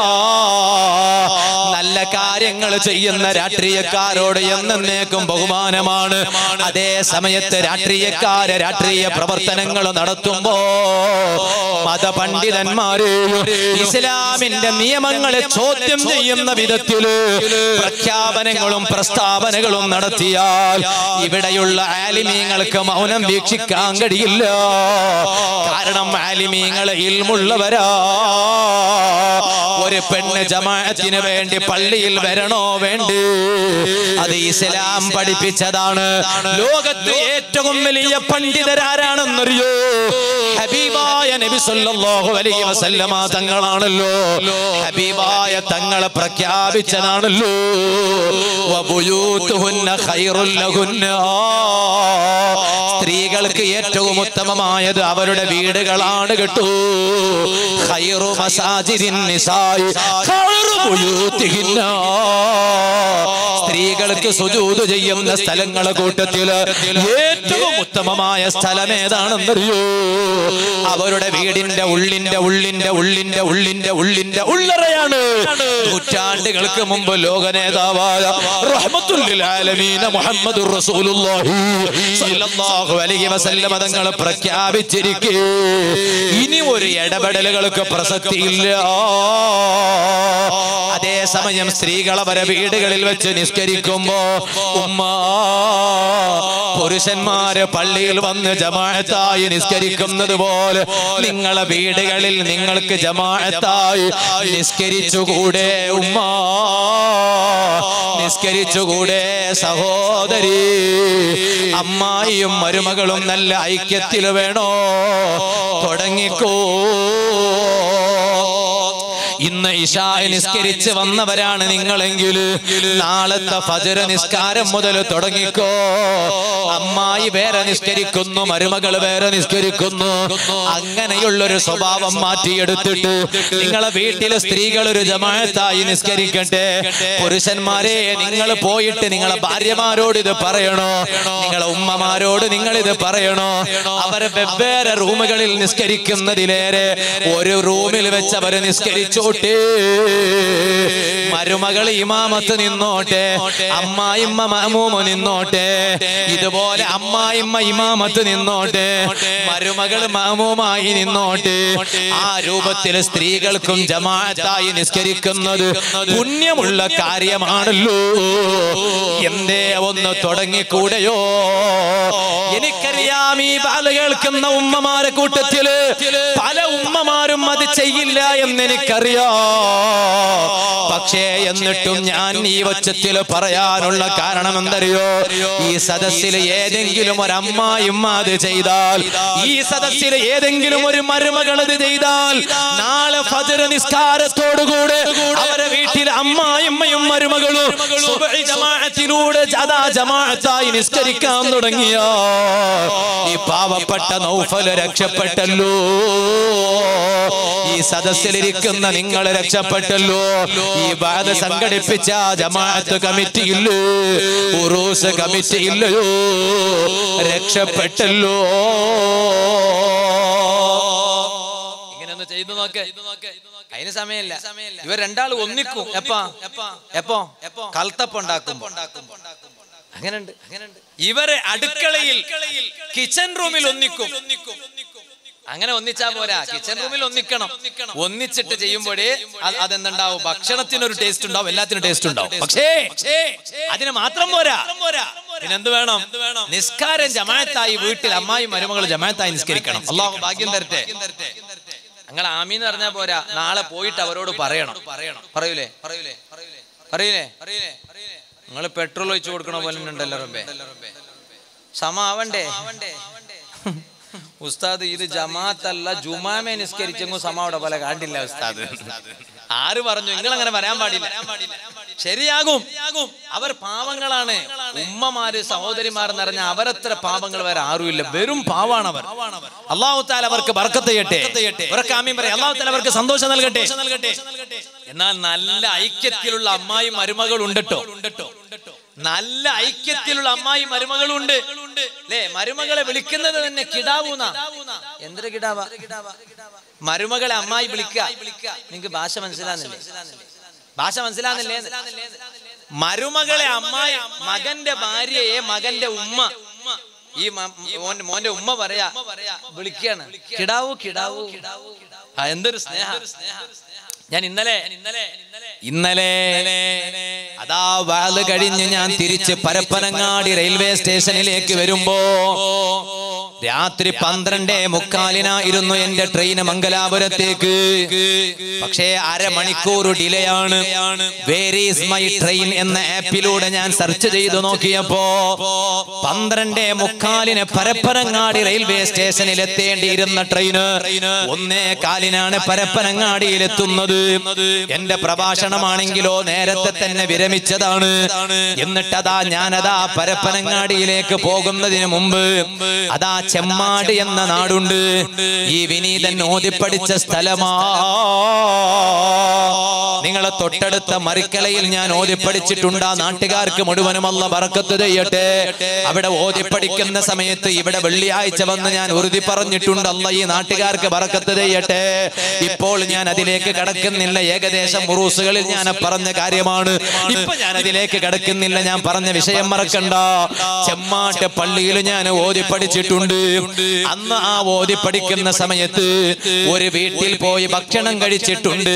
നല്ല കാര്യങ്ങൾ ചെയ്യുന്ന രാഷ്ട്രീയക്കാരോട് എന്നേക്കും ബഹുമാനമാണ് അതേ സമയത്ത് രാഷ്ട്രീയക്കാര് രാഷ്ട്രീയ പ്രവർത്തനങ്ങൾ നടത്തുമ്പോ മതപണ്ഡിത പണ്ഡിതന്മാരെയും ഇസ്ലാമിന്റെ നിയമങ്ങളെ ചോദ്യം ചെയ്യുന്ന വിധത്തില് പ്രഖ്യാപനങ്ങളും പ്രസ്താവനകളും നടത്തിയാൽ ഇവിടെയുള്ള ആലിമീങ്ങൾക്ക് മൗനം വീക്ഷിക്കാൻ കഴിയില്ല കാരണം ആലിമീങ്ങൾ ഇൽമുള്ളവരാ ഒരു പെണ്ണ് ജമാഅത്തിന് വേണ്ടി പള്ളിയിൽ വരണോ വേണ്ടി അത് ഇസ്ലാം പഠിപ്പിച്ചതാണ് ലോകത്ത് ഏറ്റവും വലിയ പണ്ഡിതരാരാണെന്നറിയോ ഹബീബായ നബി സല്ലല്ലാഹു അലൈഹി വസല്ലമ തങ്ങളാണല്ലോ ഹബീബായ തങ്ങളെ പ്രഖ്യാപിച്ചതാണല്ലോ വബുയൂത്തുഹുന്ന ഖൈറുൽ ലഹുന്ന സ്ത്രീകൾക്ക് ഏറ്റവും ഉത്തമമായത് അവരുടെ വീടുകളാണ് കേട്ടോ ഖൈറു മസാജിദിൻ നിസായി ഖൈറു ബുയൂത്തിഹിന്ന സ്ത്രീകൾക്ക് സുജൂദ് ചെയ്യുന്ന സ്ഥലങ്ങളെ കൂട്ടത്തില് ഏറ്റവും ഉത്തമമായ സ്ഥലം ഏതാണെന്നറിയോ അവരുടെ വീടിന്റെ ഉള്ളിന്റെ ഉള്ളിന്റെ ഉള്ളിന്റെ ഉള്ളിന്റെ ഉള്ളിന്റെ ഉള്ളറയാണ് നൂറ്റാണ്ടുകൾക്ക് മുമ്പ് ലോക നേതാവായ റഹ്മത്തുൽ ആലമീന മുഹമ്മദുർ റസൂലുള്ളാഹി സ്വല്ലല്ലാഹു അലൈഹി വസല്ലം തങ്ങൾ പ്രഖ്യാപിച്ചിരിക്കേ ഇനി ഒരു ഇടപെടലുകൾക്ക് പ്രസക്തിയില്ല അതേസമയം സ്ത്രീകൾ അവരെ വീടുകളിൽ വെച്ച് നിസ്കരിക്കുമ്പോ ഉമ്മ പുരുഷന്മാര് പള്ളിയിൽ വന്ന് ജമാഅത്തായി നിസ്കരിക്കുന്നത് പോലെ നിങ്ങളെ വീടുകളിൽ നിങ്ങൾക്ക് ജമാഅത്തായി നിസ്കരിച്ചുകൂടെ ഉമ്മ നിസ്കരിച്ചുകൂടെ സഹോദരി അമ്മായിയും മരുമകളും നല്ല ഐക്യത്തിൽ വേണോ തുടങ്ങിക്കോ ഇന്ന് ഇഷായ നിസ്കരിച്ച് വന്നവരാണ് നിങ്ങളെങ്കിൽ നാളത്തെ ഫജര നിസ്കാരം മുതൽ തുടങ്ങിക്കോ അമ്മായി വേറെ നിസ്കരിക്കുന്നു മരുമകൾ വേറെ നിസ്കരിക്കുന്നു അങ്ങനെയുള്ളൊരു സ്വഭാവം മാറ്റിയെടുത്തിട്ട് നിങ്ങളെ വീട്ടിലെ സ്ത്രീകൾ ഒരു ജമാഅത്തായി നിസ്കരിക്കട്ടെ പുരുഷന്മാരെ നിങ്ങൾ പോയിട്ട് നിങ്ങളെ ഭാര്യമാരോട് ഇത് പറയണോ നിങ്ങളെ ഉമ്മമാരോട് നിങ്ങൾ ഇത് പറയണോ അവരെ വെവ്വേറെ റൂമുകളിൽ നിസ്കരിക്കുന്നതിലേറെ ഒരു റൂമിൽ വെച്ച് അവര് നിസ്കരിച്ചോട്ടെ മരുമകൾ ഇമാമത്ത് നിന്നോട്ടെ അമ്മായിമ്മ മഹമൂമ നിന്നോട്ടെ ഇതുപോലെ അമ്മായിമ്മ ഇമാമത്ത് നിന്നോട്ടെ മരുമകൾ മഹമൂമായി നിന്നോട്ടെ ആ രൂപത്തിൽ സ്ത്രീകൾക്കും ജമാഅത്തായി നിസ്കരിക്കുന്നത് പുണ്യമുള്ള കാര്യമാണല്ലോ എന്തേ ഒന്ന് തുടങ്ങിക്കൂടെയോ എനിക്കറിയാം ഈ ബാല കേൾക്കുന്ന ഉമ്മമാരെ കൂട്ടത്തില് പല ഉമ്മമാരും അത് ചെയ്യില്ല എന്ന് എനിക്കറിയാം പക്ഷേ എന്നിട്ടും ഞാൻ ഈ വച്ചത്തിൽ പറയാനുള്ള കാരണം എന്തറിയോ ഈ സദസ്സിൽ ഏതെങ്കിലും ഒരു അമ്മായിമ്മ അത് ചെയ്താൽ ഈ സദസ്സിൽ ഏതെങ്കിലും ഒരു മരുമകൾ അത് ചെയ്താൽ നാളെ ഫജർ നിസ്കാരത്തോടുകൂടെ അവരെ വീട്ടിൽ അമ്മായിമ്മയും മരുമകളും സുബഹി ജമാഅത്തിലൂടെ ജദാ ജമാഅത്തായി നിസ്കരിക്കാൻ തുടങ്ങിയ ഈ പാവപ്പെട്ട നൗഫല് രക്ഷപ്പെട്ടല്ലോ ഈ സദസ്സിലിരിക്കുന്ന നിങ്ങൾ രക്ഷപ്പെട്ടല്ലോ ഈ ബാധ സംഘടിപ്പിച്ച ജമാഅത്ത് കമ്മിറ്റി ഇല്ലേ ഉറൂസ് കമ്മിറ്റി ഇല്ലയോ രക്ഷപ്പെട്ടല്ലോ ഇങ്ങനെ ഒന്ന് ചെയ്തു നോക്ക് അതിന് സമയമില്ല ഇവർ രണ്ടാൾ ഒന്നിക്കും എപ്പാ എപ്പോ കൽത്തപ്പുണ്ടാക്കും അങ്ങനെയുണ്ട് ഇവരെ അടുക്കളയിൽ കിച്ചൺ റൂമിൽ ഒന്നിക്കും അങ്ങനെ ഒന്നിച്ചാ പോരാ കിച്ചൺ റൂമിൽ ഒന്നിക്കണം ഒന്നിച്ചിട്ട് ചെയ്യുമ്പോഴേ അത് അതെന്തുണ്ടാവും ഭക്ഷണത്തിനൊരു ടേസ്റ്റ് ഉണ്ടാവും എല്ലാത്തിനും ടേസ്റ്റ് ഉണ്ടാവും പക്ഷേ അതിന് മാത്രം പോരാ പിന്നെന്ത് വേണം നിസ്കാരം ജമാഅത്തായി വീട്ടിൽ അമ്മായി മരുമകൾ ജമാഅത്തായി നിസ്കരിക്കണം അള്ളാഹു ഭാഗ്യം തരട്ടെ നിങ്ങൾ ആമീന്ന് പറഞ്ഞാ പോരാ നാളെ പോയിട്ട് അവരോട് പറയണം പറയൂലേ പറയൂലേ പറയൂലേ പറയൂലേ നിങ്ങൾ പെട്രോൾ ഒഴിച്ചു കൊടുക്കണ പോലെ ഉണ്ടല്ലോ റബ്ബേ സമാവണ്ടേ ഉസ്താദ് ഇത് ജമാഅത്തല്ല ജുമാമെ നിസ്കരിച്ചെങ്കും സമ അവിടെ പോലെ കാണ്ടില്ല ഉസ്താദ് ആര് പറഞ്ഞു നിങ്ങൾ അങ്ങനെ വരാൻ പാടില്ല ശരിയാകും അവർ പാവങ്ങളാണ് ഉമ്മമാര് സഹോദരിമാർ എന്ന് പറഞ്ഞാൽ അവരത്ര പാവങ്ങൾ വേറെ ആരുമില്ല വെറും പാവാണ് അവർ അള്ളാഹു താല അവർക്ക് ബർക്കത്ത് ചെയ്യട്ടെ അവർക്ക് ആമീൻ പറയാം അള്ളാഹു താല അവർക്ക് സന്തോഷം നൽകട്ടെ എന്നാൽ നല്ല ഐക്യത്തിലുള്ള അമ്മായി മരുമകൾ ഉണ്ടട്ടോ നല്ല ഐക്യത്തിലുള്ള അമ്മായി മരുമകളുണ്ട് അല്ലേ മരുമകളെ വിളിക്കുന്നത് തന്നെ കിടാവൂന്ന എന്തൊരു കിടാവ മരുമകളെ അമ്മായി വിളിക്കുക നിങ്ങക്ക് ഭാഷ മനസ്സിലാകുന്നില്ലേ ഭാഷ മനസ്സിലാകുന്നില്ലേ മരുമകളെ അമ്മായി മകന്റെ ഭാര്യയെ മകന്റെ ഉമ്മ ഈ മ- മോന്റെ മോന്റെ ഉമ്മ പറയാ വിളിക്കാണ് കിടാവൂ കിടാവൂ ആ, എന്തൊരു സ്നേഹ ഞാൻ ഇന്നലെ ഇന്നലെ അതാ വാല് കഴിഞ്ഞ് ഞാൻ തിരിച്ച് പരപ്പനങ്ങാടി റെയിൽവേ സ്റ്റേഷനിലേക്ക് വരുമ്പോ രാത്രി പന്ത്രണ്ടേ മുക്കാലിനായിരുന്നു എന്റെ ട്രെയിൻ മംഗലാപുരത്തേക്ക് പക്ഷേ അരമണിക്കൂർ ഡിലേ ആണ് വേർ ഈസ് മൈ ട്രെയിൻ എന്ന ആപ്പിലൂടെ ഞാൻ സെർച്ച് ചെയ്തു നോക്കിയപ്പോ പന്ത്രണ്ടേ മുക്കാലിന് പരപ്പനങ്ങാടി റെയിൽവേ സ്റ്റേഷനിൽ എത്തേണ്ടിയിരുന്ന ട്രെയിന് ഒന്നേ കാലിനാണ് പരപ്പനങ്ങാടിയിൽ എത്തുന്നത് എന്റെ പ്രഭാഷണമാണെങ്കിലോ നേരത്തെ തന്നെ വിരമിച്ചതാണ് എന്നിട്ടതാ ഞാനതാ പരപ്പനങ്ങാടിയിലേക്ക് പോകുന്നതിന് മുമ്പ് അതാ ചെമ്മാട് എന്ന നാടുണ്ട് ഈ വിനീതൻ ഓതിപ്പടിച്ച സ്ഥലമാ നിങ്ങളെ തൊട്ടടുത്ത മറിക്കലയിൽ ഞാൻ ഓതിപ്പടിച്ചിട്ടുണ്ട് ആ നാട്ടുകാർക്ക് മുഴുവനും അല്ല ബറക്കത്ത് ചെയ്യട്ടെ അവിടെ ഓതിപ്പടിക്കുന്ന സമയത്ത് ഇവിടെ വെള്ളിയാഴ്ച വന്ന് ഞാൻ ഉറുതി പറഞ്ഞിട്ടുണ്ട് അല്ല ഈ നാട്ടുകാർക്ക് ബറക്കത്ത് ചെയ്യട്ടെ ഇപ്പോൾ ഞാൻ അതിലേക്ക് കടക്കുന്നില്ല ഏകദേശം മുറൂസുകളിൽ ഞാൻ പറഞ്ഞ കാര്യമാണ് ഇപ്പൊ ഞാൻ അതിലേക്ക് കടക്കുന്നില്ല ഞാൻ പറഞ്ഞ വിഷയം മറക്കണ്ട ചെമ്മാട്ട് പള്ളിയിൽ ഞാൻ ഓതി പഠിച്ചിട്ടുണ്ട് അന്ന് ആ ഓതി പഠിക്കുന്ന സമയത്ത് ഒരു വീട്ടിൽ പോയി ഭക്ഷണം കഴിച്ചിട്ടുണ്ട്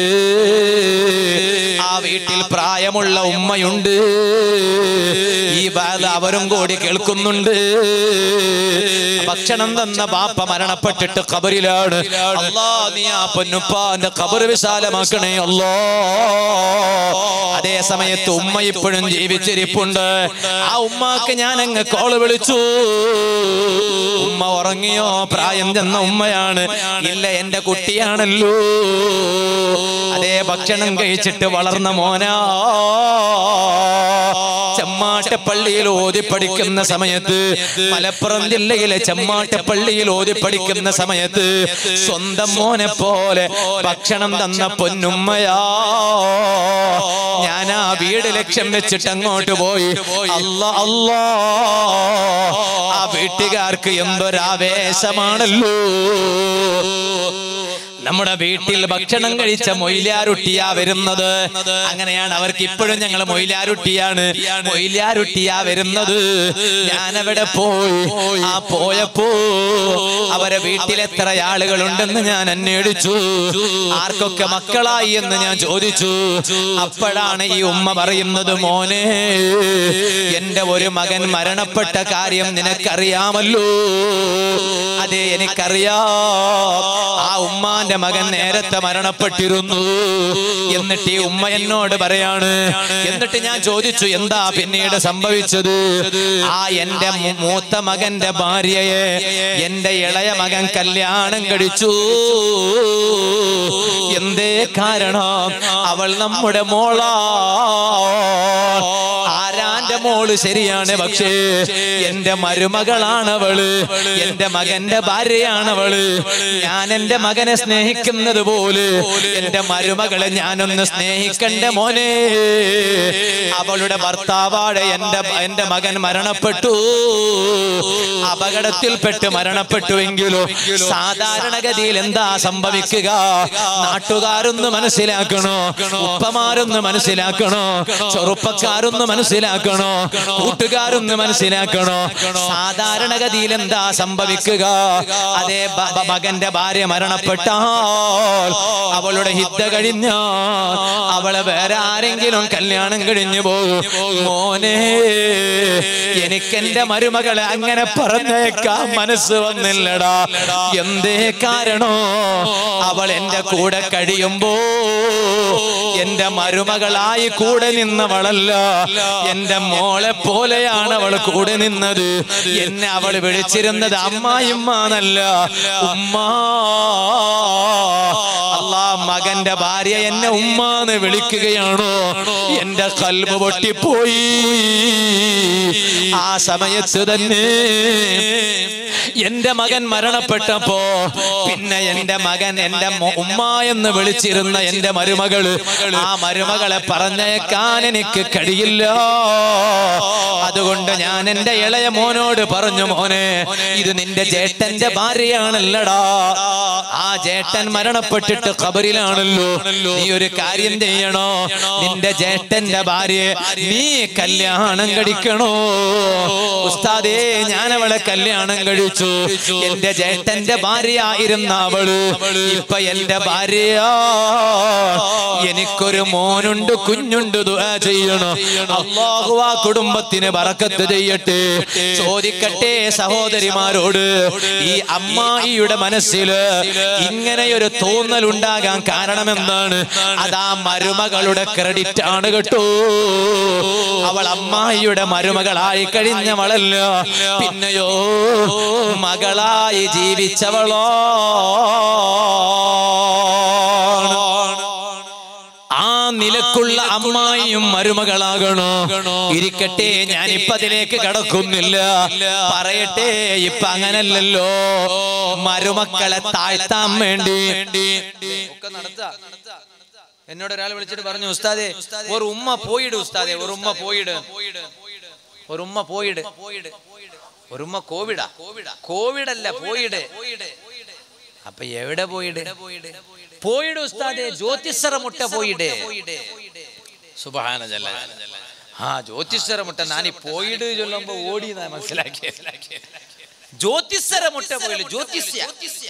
ആ വീട്ടിൽ പ്രായമുള്ള ഉമ്മയുണ്ട് ഈ ബാല അവരും കൂടി കേൾക്കുന്നുണ്ട് ഭക്ഷണം തന്ന ബാപ്പ മരണപ്പെട്ടിട്ട് ഖബറിലാണ് അല്ലാ നീ ആ പൊന്നുപ്പാന്റെ ഖബർ വിശാലമാക്കണേ അല്ലോ അതേ സമയത്ത് ഉമ്മ ഇപ്പോഴും ജീവിച്ചിരിപ്പുണ്ട് ആ ഉമ്മാക്ക് ഞാൻ അങ്ങ് കോള് വിളിച്ചു ഉമ്മ ഉറങ്ങിയോ പ്രായം ചെന്ന ഉമ്മയാണ് ഇല്ല എന്റെ കുട്ടിയാണല്ലോ അതേ ഭക്ഷണം കഴിച്ചിട്ട് വളർന്ന മോനാ ചെമ്മാട്ടപ്പള്ളിയിൽ ഓതി പഠിക്കുന്ന സമയത്ത് മലപ്പുറം ജില്ലയിലെ ചെമ്മാട്ടപ്പള്ളിയിൽ ഓതി പഠിക്കുന്ന സമയത്ത് സ്വന്തം മോനെ പോലെ ഭക്ഷണം തന്ന പൊന്നുമ്മയാ ഞാൻ ആ വീട് ലക്ഷ്യം വെച്ചിട്ട് അങ്ങോട്ട് പോയി അല്ല അല്ലാ ആ വീട്ടുകാർക്ക് എന്തൊരാവേശമാണല്ലോ നമ്മുടെ വീട്ടിൽ ഭക്ഷണം കഴിച്ച മൊയിലാരുട്ടിയാ വരുന്നത് അങ്ങനെയാണ് അവർക്ക് ഇപ്പോഴും ഞങ്ങൾ മൊയിലാരുട്ടിയാണ് മൊയിലാരുട്ടിയാ വരുന്നത് ഞാൻ അവിടെ പോയി ആ പോയപ്പോ അവരെ വീട്ടിൽ എത്ര ആളുകളുണ്ടെന്ന് ഞാൻ അന്വേഷിച്ചു ആർക്കൊക്കെ മക്കളായി എന്ന് ഞാൻ ചോദിച്ചു അപ്പോഴാണ് ഈ ഉമ്മ പറയുന്നത് മോനെ എന്റെ ഒരു മകൻ മരണപ്പെട്ട കാര്യം നിനക്കറിയാമല്ലോ അതെ എനിക്കറിയാം ആ ഉമ്മാന്റെ മകൻ നേരത്തെ മരണപ്പെട്ടിരുന്നു എന്നിട്ട് ഈ ഉമ്മ എന്നോട് പറയാണ് എന്നിട്ട് ഞാൻ ചോദിച്ചു എന്താ പിന്നീട് സംഭവിച്ചത് ആ എന്റെ മൂ- മൂത്ത മകന്റെ ഭാര്യയെ എന്റെ ഇളയ മകൻ കല്യാണം കഴിച്ചു എന്തേ കാരണം അവൾ നമ്മുടെ മോളാ ആരാന്റെ മോള് ശരിയാണ് പക്ഷേ എന്റെ മരുമകളാണവള് എന്റെ മകന്റെ ഭാര്യയാണവള് ഞാൻ എന്റെ മകനെ സ്നേഹിക്കുന്നത് പോലെ എന്റെ മരുമകളെ ഞാനൊന്ന് സ്നേഹിക്കണ്ട മോനെ അവളുടെ ഭർത്താവാടെ എന്റെ എന്റെ മകൻ മരണപ്പെട്ടു അപകടത്തിൽപ്പെട്ട് മരണപ്പെട്ടുവെങ്കിലോ സാധാരണഗതിയിൽ എന്താ സംഭവിക്കുക നാട്ടുകാരൊന്ന് മനസ്സിലാക്കണോ ഉപ്പമാരൊന്ന് മനസ്സിലാക്കണോ ചെറുപ്പക്കാരൊന്ന് മനസ്സിലാക്കണോ കൂട്ടുകാരൊന്ന് മനസ്സിലാക്കണോ സാധാരണഗതിയിൽ എന്താ സംഭവിക്കുക അതേ ബ- ബ- മകന്റെ ഭാര്യ മരണപ്പെട്ടാൽ അവളുടെ ഹിദ്ദ കഴിഞ്ഞാൽ അവളെ വേറെ ആരെങ്കിലും കല്യാണം കഴിഞ്ഞു പോകും മോനെ എനിക്കെന്റെ മരുമകളെ അങ്ങനെ പറഞ്ഞേക്കാൻ മനസ്സ് വന്നില്ലടാ എന്തേ കാരണോ അവൾ എന്റെ കൂടെ കഴിയുമ്പോ എന്റെ മരുമകളായി കൂടെ നിന്നവളല്ല എന്റെ മോളെ പോലെയാണ് അവൾ കൂടെ നിന്നത് എന്നെ അവൾ വിളിച്ചിരുന്നത് അമ്മായിമ്മാന്നല്ല ഉമ്മ അല്ലാ മകന്റെ ഭാര്യ എന്നെ ഉമ്മാന്ന് വിളിക്കുകയാണോ എന്റെ കൽബ് പൊട്ടിപ്പോയി ആ സമയത്ത് തന്നെ എന്റെ മകൻ മരണപ്പെട്ടപ്പോ പിന്നെ എന്റെ മകൻ എന്റെ മೊ- ഉമ്മ എന്ന് വിളിച്ചിരുന്ന എന്റെ മരുമകള് ആ മരുമകളെ പറഞ്ഞേക്കാൻ എനിക്ക് കഴിയില്ല അതുകൊണ്ട് ഞാൻ എന്റെ ഇളയ മോനോട് പറഞ്ഞു മോനെ ഇത് നിന്റെ ജേട്ടന്റെ ഭാര്യയാണല്ലടാ ആ ജേട്ടൻ മരണപ്പെട്ടിട്ട് ഖബറിലാണല്ലോ നീ ഒരു കാര്യം ചെയ്യണോ നിന്റെ ജേട്ടന്റെ ഭാര്യയെ നീ കല്യാണം കഴിക്കണോ ഉസ്താദേ ഞാൻ അവളെ കല്യാണം കഴിച്ചു എന്റെ ജേട്ടന്റെ ഭാര്യയായിരുന്ന അവള് ഇപ്പൊ എന്റെ ഭാര്യ എനിക്കൊരു മോനുണ്ട് കുഞ്ഞുണ്ട് ദുആ ചെയ്യണം അള്ളാഹു ആ കുടുംബത്തിന് ബറക്കത്ത് ചെയ്യട്ടെ ചോദിക്കട്ടെ സഹോദരിമാരോട് ഈ അമ്മായിയുടെ മനസ്സില് ഇങ്ങനെയൊരു തോന്നൽ ഉണ്ടാകാൻ കാരണം എന്താണ് അതാ മരുമകളുടെ ക്രെഡിറ്റ് ആണ് കേട്ടോ അവൾ അമ്മായിയുടെ മരുമകളായി കഴിഞ്ഞവളല്ല പിന്നെയോ മകളായി ജീവിച്ചവളോ ആ നിലക്കുള്ള അമ്മായിയും മരുമകളാകണോ ഇരിക്കട്ടെ ഞാൻ ഇപ്പൊ അതിലേക്ക് കടക്കുന്നില്ല പറയട്ടെ ഇപ്പൊ അങ്ങനല്ലല്ലോ മരുമക്കളെ താഴ്ത്താൻ വേണ്ടി ഒക്കെ നടത്താ എന്നോട് ഒരാൾ വിളിച്ചിട്ട് പറഞ്ഞു ഉസ്താദെ ഒരു ഉമ്മ പോയിട് ഉസ്താദെ ഒരു ഉമ്മ പോയിട് ഒരു ഉമ്മ പോയിട് ഒരു ഉമ്മ കോവിഡാ കോവിഡ് അല്ല പോയിട് അപ്പൊ എവിടെ പോയിട് പോയിട് ഉസ്താദെ ജ്യോതിഷറ മുട്ട പോയിട് സുബഹാന ജല്ല ആ ജ്യോതിഷറ മുട്ട നാനി പോയിട് ചൊല്ലുമ്പോ ഓടി എന്നാ മനസ്സിലാക്കിയ ജ്യോതിഷറ മുട്ട പോയിട് ജ്യോതിഷ്യ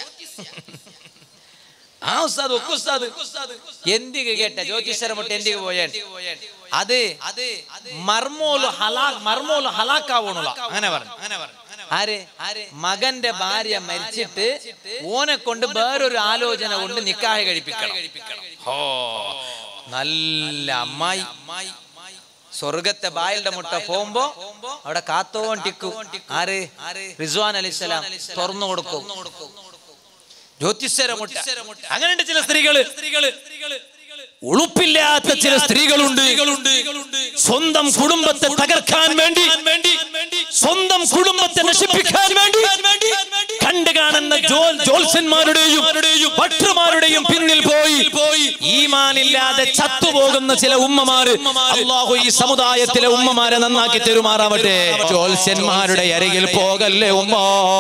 ആ ഉസ്താദ് ഒക്കെ ഉസ്താദ് എന്തിക്ക് കേട്ട ജ്യോതിഷര മുട്ട എന്തിക്ക് പോയാൻ അത് അത് മർമോല് ഹലാ മർമോല് ഹലാക്കാവണുള്ള അങ്ങനെ പറഞ്ഞു അങ്ങനെ പറഞ്ഞു ആര് മകന്റെ ഭാര്യ മരിച്ചിട്ട് ഓനെ കൊണ്ട് വേറൊരു ആലോചന കൊണ്ട് നിക്കാഹ് കഴിപ്പിക്കണം ഹോ നല്ല അമ്മായി സ്വർഗത്തെ ബായലിന്റെ മുട്ട പോകുമ്പോ അവിടെ കാത്തോൻ ടിക്കു ആര് റിസ്വാൻ അലിസ്ലാം തുറന്നു കൊടുക്കും ജ്യോതിഷര മുട്ട അങ്ങനെയുണ്ട് ചില സ്ത്രീകള് സ്ത്രീകള് ഉളുപ്പില്ലാത്ത ചില സ്ത്രീകളുണ്ട് സ്വന്തം കുടുംബത്തെ തകർക്കാൻ വേണ്ടി സ്വന്തം കുടുംബത്തെ നശിപ്പിക്കാൻ വേണ്ടി കണ്ടു കാണുന്ന ജോൽ ജോത്സ്യന്മാരുടെയും ഭട്ടർമാരുടെയും പിന്നിൽ പോയി ഈമാനില്ലാതെ ചത്തുപോകുന്ന ചില ഉമ്മമാര് അള്ളാഹു ഈ സമുദായത്തിലെ ഉമ്മമാരെ നന്നാക്കി തെരുമാറാവട്ടെ ജോത്സ്യന്മാരുടെ അരികിൽ പോകല്ലേ ഉമ്മ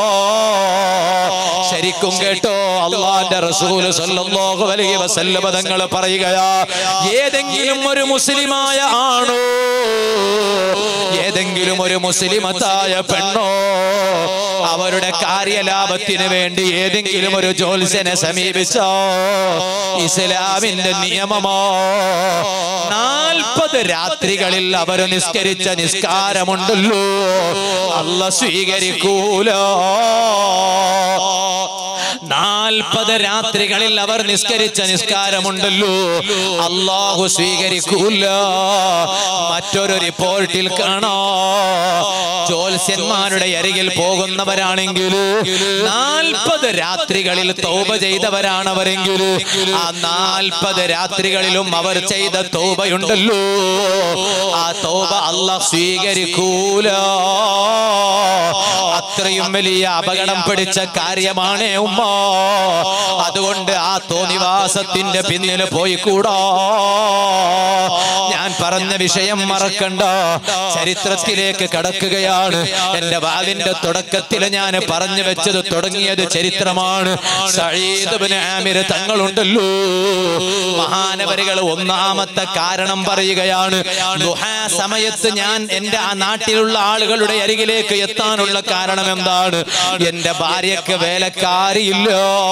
ശരിക്കും കേട്ടോ അള്ളാന്റെ റസൂല് സല്ലല്ലാഹു അലൈഹി വസല്ലമ തങ്ങൾ പറയുകയാ ഏതെങ്കിലും ഒരു മുസ്ലിമായ ആണോ ഏതെങ്കിലും ഒരു മുസ്ലിമത്തായ പെണ്ണോ അവരുടെ കാര്യലാഭത്തിന് വേണ്ടി ഏതെങ്കിലും ഒരു ജോത്സ്യനെ സമീപിച്ചോ ഇസ്ലാമിന്റെ നിയമമോ നാൽപ്പത് രാത്രികളിൽ അവർ നിസ്കരിച്ച നിസ്കാരമുണ്ടല്ലോ അല്ല സ്വീകരിക്കൂല നാൽപ്പത് രാത്രികളിൽ അവർ നിസ്കരിച്ച നിസ്കാരമുണ്ടല്ലോ അള്ളാഹു സ്വീകരിക്കൂല മറ്റൊരു റിപ്പോർട്ടിൽ കാണാ ജ്യോത്സ്യന്മാരുടെ അരികിൽ പോകുന്നവരാണെങ്കിൽ നാൽപ്പത് രാത്രികളിൽ തൗബ ചെയ്തവരാണവരെങ്കിൽ ആ നാൽപ്പത് രാത്രികളിലും അവർ ചെയ്ത തൗബയുണ്ടല്ലോ ആ തൗബ അള്ളാഹ് സ്വീകരിക്കൂല അത്രയും വലിയ അപകടം പിടിച്ച കാര്യമാണ് ഉമ്മ അതുകൊണ്ട് ആ തോന്നിവാസത്തിന്റെ പിന്നിൽ പോയി കൂടാ ഞാൻ പറഞ്ഞ വിഷയം മറക്കണ്ട ചരിത്രത്തിലേക്ക് കടക്കുകയാണ് എന്റെ വാവിന്റെ തുടക്കത്തിൽ ഞാൻ പറഞ്ഞു വെച്ചത് തുടങ്ങിയത് ചരിത്രമാണ് സഈദ് ഇബ്നു ആമിർ തങ്ങളുണ്ടല്ലോ മഹാനവരികൾ ഒന്നാമത്തെ കാരണം പറയുകയാണ് ദുഹാ സമയത്ത് ഞാൻ എന്റെ ആ നാട്ടിലുള്ള ആളുകളുടെ അരികിലേക്ക് എത്താനുള്ള കാരണം എന്താണ് എന്റെ ഭാര്യക്ക് വേലക്കാരിയില്ല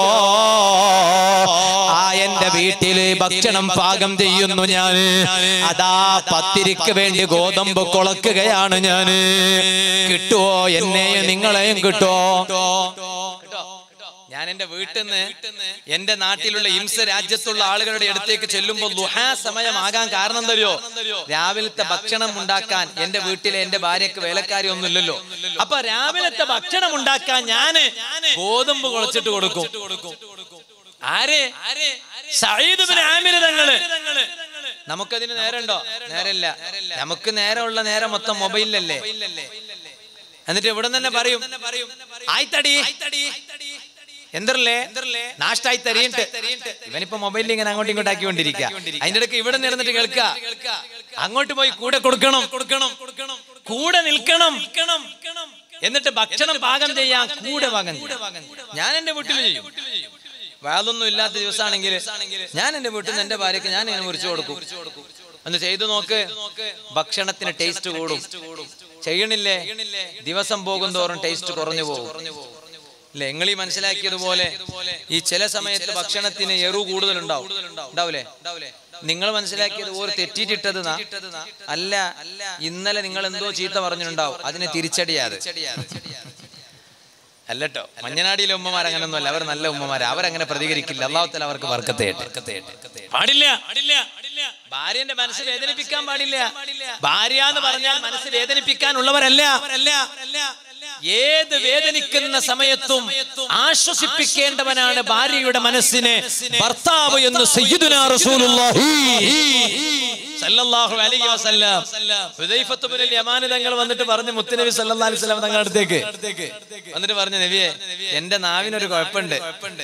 ആ എന്റെ വീട്ടില് ഭക്ഷണം പാകം ചെയ്യുന്നു ഞാന് അതാ പത്തിരിക്ക് വേണ്ടി ഗോതമ്പ് കൊളക്കുകയാണ് ഞാന് കിട്ടുവോ എന്നെയും നിങ്ങളെയും കിട്ടുവോ ഞാൻ എന്റെ വീട്ടിൽ നിന്ന് എന്റെ നാട്ടിലുള്ള ഇംസ രാജ്യത്തുള്ള ആളുകളുടെ അടുത്തേക്ക് ചെല്ലുമ്പോൾ ദുഹാ സമയമാകാൻ കാരണം തരുമോ രാവിലത്തെ ഭക്ഷണം ഉണ്ടാക്കാൻ എന്റെ വീട്ടിലെ എന്റെ ഭാര്യക്ക് വേലക്കാരി ഒന്നുമില്ലല്ലോ അപ്പൊ രാവിലത്തെ ഭക്ഷണം ഉണ്ടാക്കാൻ ഞാന് ഗോതമ്പ് കുളച്ചിട്ട് കൊടുക്കും ആരെ സഈദ് ഇബ്നു ആമിർ തങ്ങള് നമുക്കതിന് നേരമുണ്ടോ നേരമില്ല നമുക്ക് നേരമുള്ള നേരം മൊത്തം മൊബൈലിലല്ലേ എന്നിട്ട് ഇവിടെ തന്നെ പറയും ആയിത്തടി എന്തരല്ലേ നാഷ്ടായി തരിയിട്ട് ഇവനിപ്പോ മൊബൈലിൽ ഇങ്ങനെ അങ്ങോട്ടും ഇങ്ങോട്ടും ആക്കിക്കൊണ്ടിരിക്കുക അതിന്റെ ഇടയ്ക്ക് ഇവിടെ നിന്നിട്ട് കേൾക്കുക അങ്ങോട്ട് പോയി കൂടെ കൊടുക്കണം കൊടുക്കണം കൂടെ നിൽക്കണം എന്നിട്ട് ഭക്ഷണം പാകം ചെയ്യാൻ കൂടെ പാകം ചെയ്യാം. ഞാൻ എന്റെ വീട്ടിൽ ചെയ്യും വേറൊന്നും ഇല്ലാത്ത ദിവസമാണെങ്കിൽ ഞാൻ എന്റെ വീട്ടിൽ നിന്ന് എന്റെ ഭാര്യക്ക് ഞാൻ ഇങ്ങനെ മുറിച്ചു കൊടുക്കും ഒന്ന് ചെയ്തു നോക്ക് ഭക്ഷണത്തിന് ടേസ്റ്റ് കൂടും ചെയ്യണില്ലേ ദിവസം പോകും തോറും ടേസ്റ്റ് കുറഞ്ഞു പോകും അല്ലെ നിങ്ങൾ ഈ മനസ്സിലാക്കിയതുപോലെ ഈ ചില സമയത്ത് ഭക്ഷണത്തിന് എറു കൂടുതൽ ഉണ്ടാവും ഉണ്ടാവില്ലേ നിങ്ങൾ മനസ്സിലാക്കിയത് ഒരു തെറ്റിയിട്ടത് അല്ല ഇന്നലെ നിങ്ങൾ എന്തോ ചീത്ത പറഞ്ഞിട്ടുണ്ടാവും അതിനെ തിരിച്ചടിയാതെ അല്ലട്ടോ മഞ്ഞനാടിയിലെ ഉമ്മമാർ അങ്ങനൊന്നുമല്ല അവർ നല്ല ഉമ്മമാർ അവരങ്ങനെ പ്രതികരിക്കില്ല അള്ളാഹുത്തല അവർക്ക് വർക്കത്തെ പാടില്ല ഭാര്യന്റെ മനസ്സ് വേദനിപ്പിക്കാൻ പാടില്ല ഭാര്യ എന്ന് പറഞ്ഞാൽ മനസ്സ് വേദനിപ്പിക്കാനുള്ളവരല്ല ഏത് വേദനിക്കുന്ന സമയത്തും ആശ്വസിപ്പിക്കേണ്ടവനാണ് ഭാര്യയുടെ മനസ്സിനെ ഭർത്താവ് എന്ന് സയ്യിദുനാ റസൂലുള്ളാഹി സല്ലല്ലാഹു അലൈഹി വസല്ലം ഹുദൈഫത്ത് ഇബ്നുൽ യമാൻ തങ്ങൾ വന്നിട്ട് പറഞ്ഞു മുത്തുനബി സല്ലല്ലാഹു അലൈഹി വസല്ലം തങ്ങളുടെ അടുത്തേക്ക് വന്നിട്ട് പറഞ്ഞു നബിയെ എന്റെ നാവിനൊരു കുഴപ്പമുണ്ട്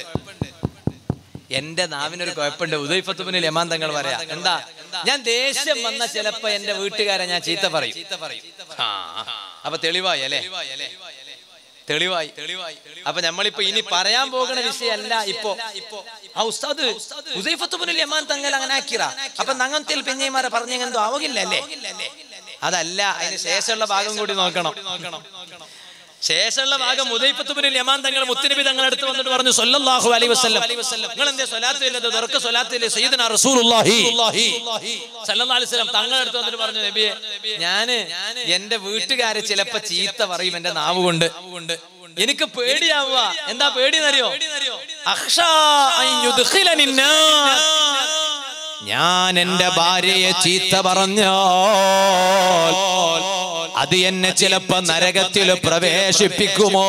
എന്റെ നാവിനൊരു കുഴപ്പമുണ്ട് ഉദയഫത്തുബിന് യമാൻ തങ്ങൾ പറയാ എന്താ ഞാൻ ദേഷ്യം വന്ന ചിലപ്പോ എന്റെ വീട്ടുകാരെ ഞാൻ ചീത്ത പറയും ആ, അപ്പൊ തെളിവായി അല്ലേ തെളിവായി തെളിവായി അപ്പൊ നമ്മളിപ്പോ ഇനി പറയാൻ പോകുന്ന വിഷയമല്ല ഇപ്പോ ആ ഉസ്താദ് ഉദയഫത്തുബിന് യമാൻ തങ്ങൾ അങ്ങനെ ആക്കിറ അപ്പൊ നങ്ങത്തിൽ പെഞ്ഞൈമാരെ പറഞ്ഞെന്തോ ആവകില്ല അല്ലേ അതല്ല അതിന് ശേഷമുള്ള ഭാഗം കൂടി നോക്കണം ശേഷമുള്ള ഭാഗം ഉദയപ്പത്തുബിനിൽ യമാൻ തങ്ങൾ മുത്തുനബി തങ്ങൾ അടുത്ത് വന്നിട്ട് പറഞ്ഞു സല്ലല്ലാഹു അലൈഹി വസല്ലം നിങ്ങൾ എന്തേ സ്വലാത്ത് ഇല്ലത് ദർക്ക സ്വലാത്ത് ഇല്ലേ സയ്യിദന റസൂലുള്ളാഹി സല്ലല്ലാഹു അലൈഹി വസല്ലം തങ്ങൾ അടുത്ത് വന്നിട്ട് പറഞ്ഞു നബിയെ ഞാന് എന്റെ വീട്ടുകാരെ ചിലപ്പോ ചീത്ത പറയും എന്റെ നാവ് കൊണ്ട് എനിക്ക് പേടിയാവുക എന്താ പേടിയെന്നറിയോ അഖ്ഷാ അൻ യുദ്ഖിലനി النار. ഞാൻ എന്റെ ഭാര്യയെ ചീത്ത പറഞ്ഞാൽ അത് എന്നെ ചിലപ്പോ നരകത്തിൽ പ്രവേശിപ്പിക്കുമോ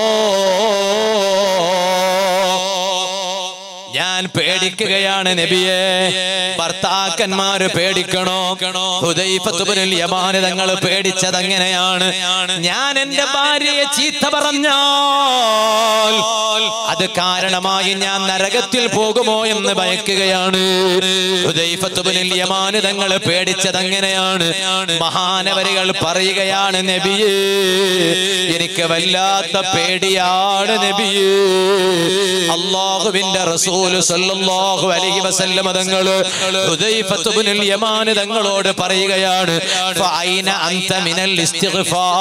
ഞാൻ പേടിക്കുകയാണ് നബിയെ ഭർത്താക്കന്മാര് പേടിക്കണോ ഹുദൈഫത്തുബിനുൽ യമാന് തങ്ങൾ പേടിച്ചത് എങ്ങനെയാണ് ഞാൻ എന്റെ ഭാര്യയെ ചീത്ത പറഞ്ഞാൽ അത് കാരണമായി ഞാൻ നരകത്തിൽ പോകുമോ എന്ന് ഭയക്കുകയാണ് ഹുദൈഫത്തുബിനുൽ യമാന് തങ്ങൾ പേടിച്ചത് എങ്ങനെയാണ് മഹാനവരികൾ പറയുകയാണ് നബിയേ എനിക്ക് വല്ലാത്ത പേടിയാണ് നബിയേ അള്ളാഹുവിന്റെ റസൂല് സല്ലല്ലാഹു അലൈഹി വസല്ലമ തങ്ങള് ഹുദൈഫത്ത് ഇബ്നുൽ യമാൻ തങ്ങളോട് പറയുകയാണ് ഫഅൈന അൻത മിനൽ ഇസ്തിഗ്ഫാർ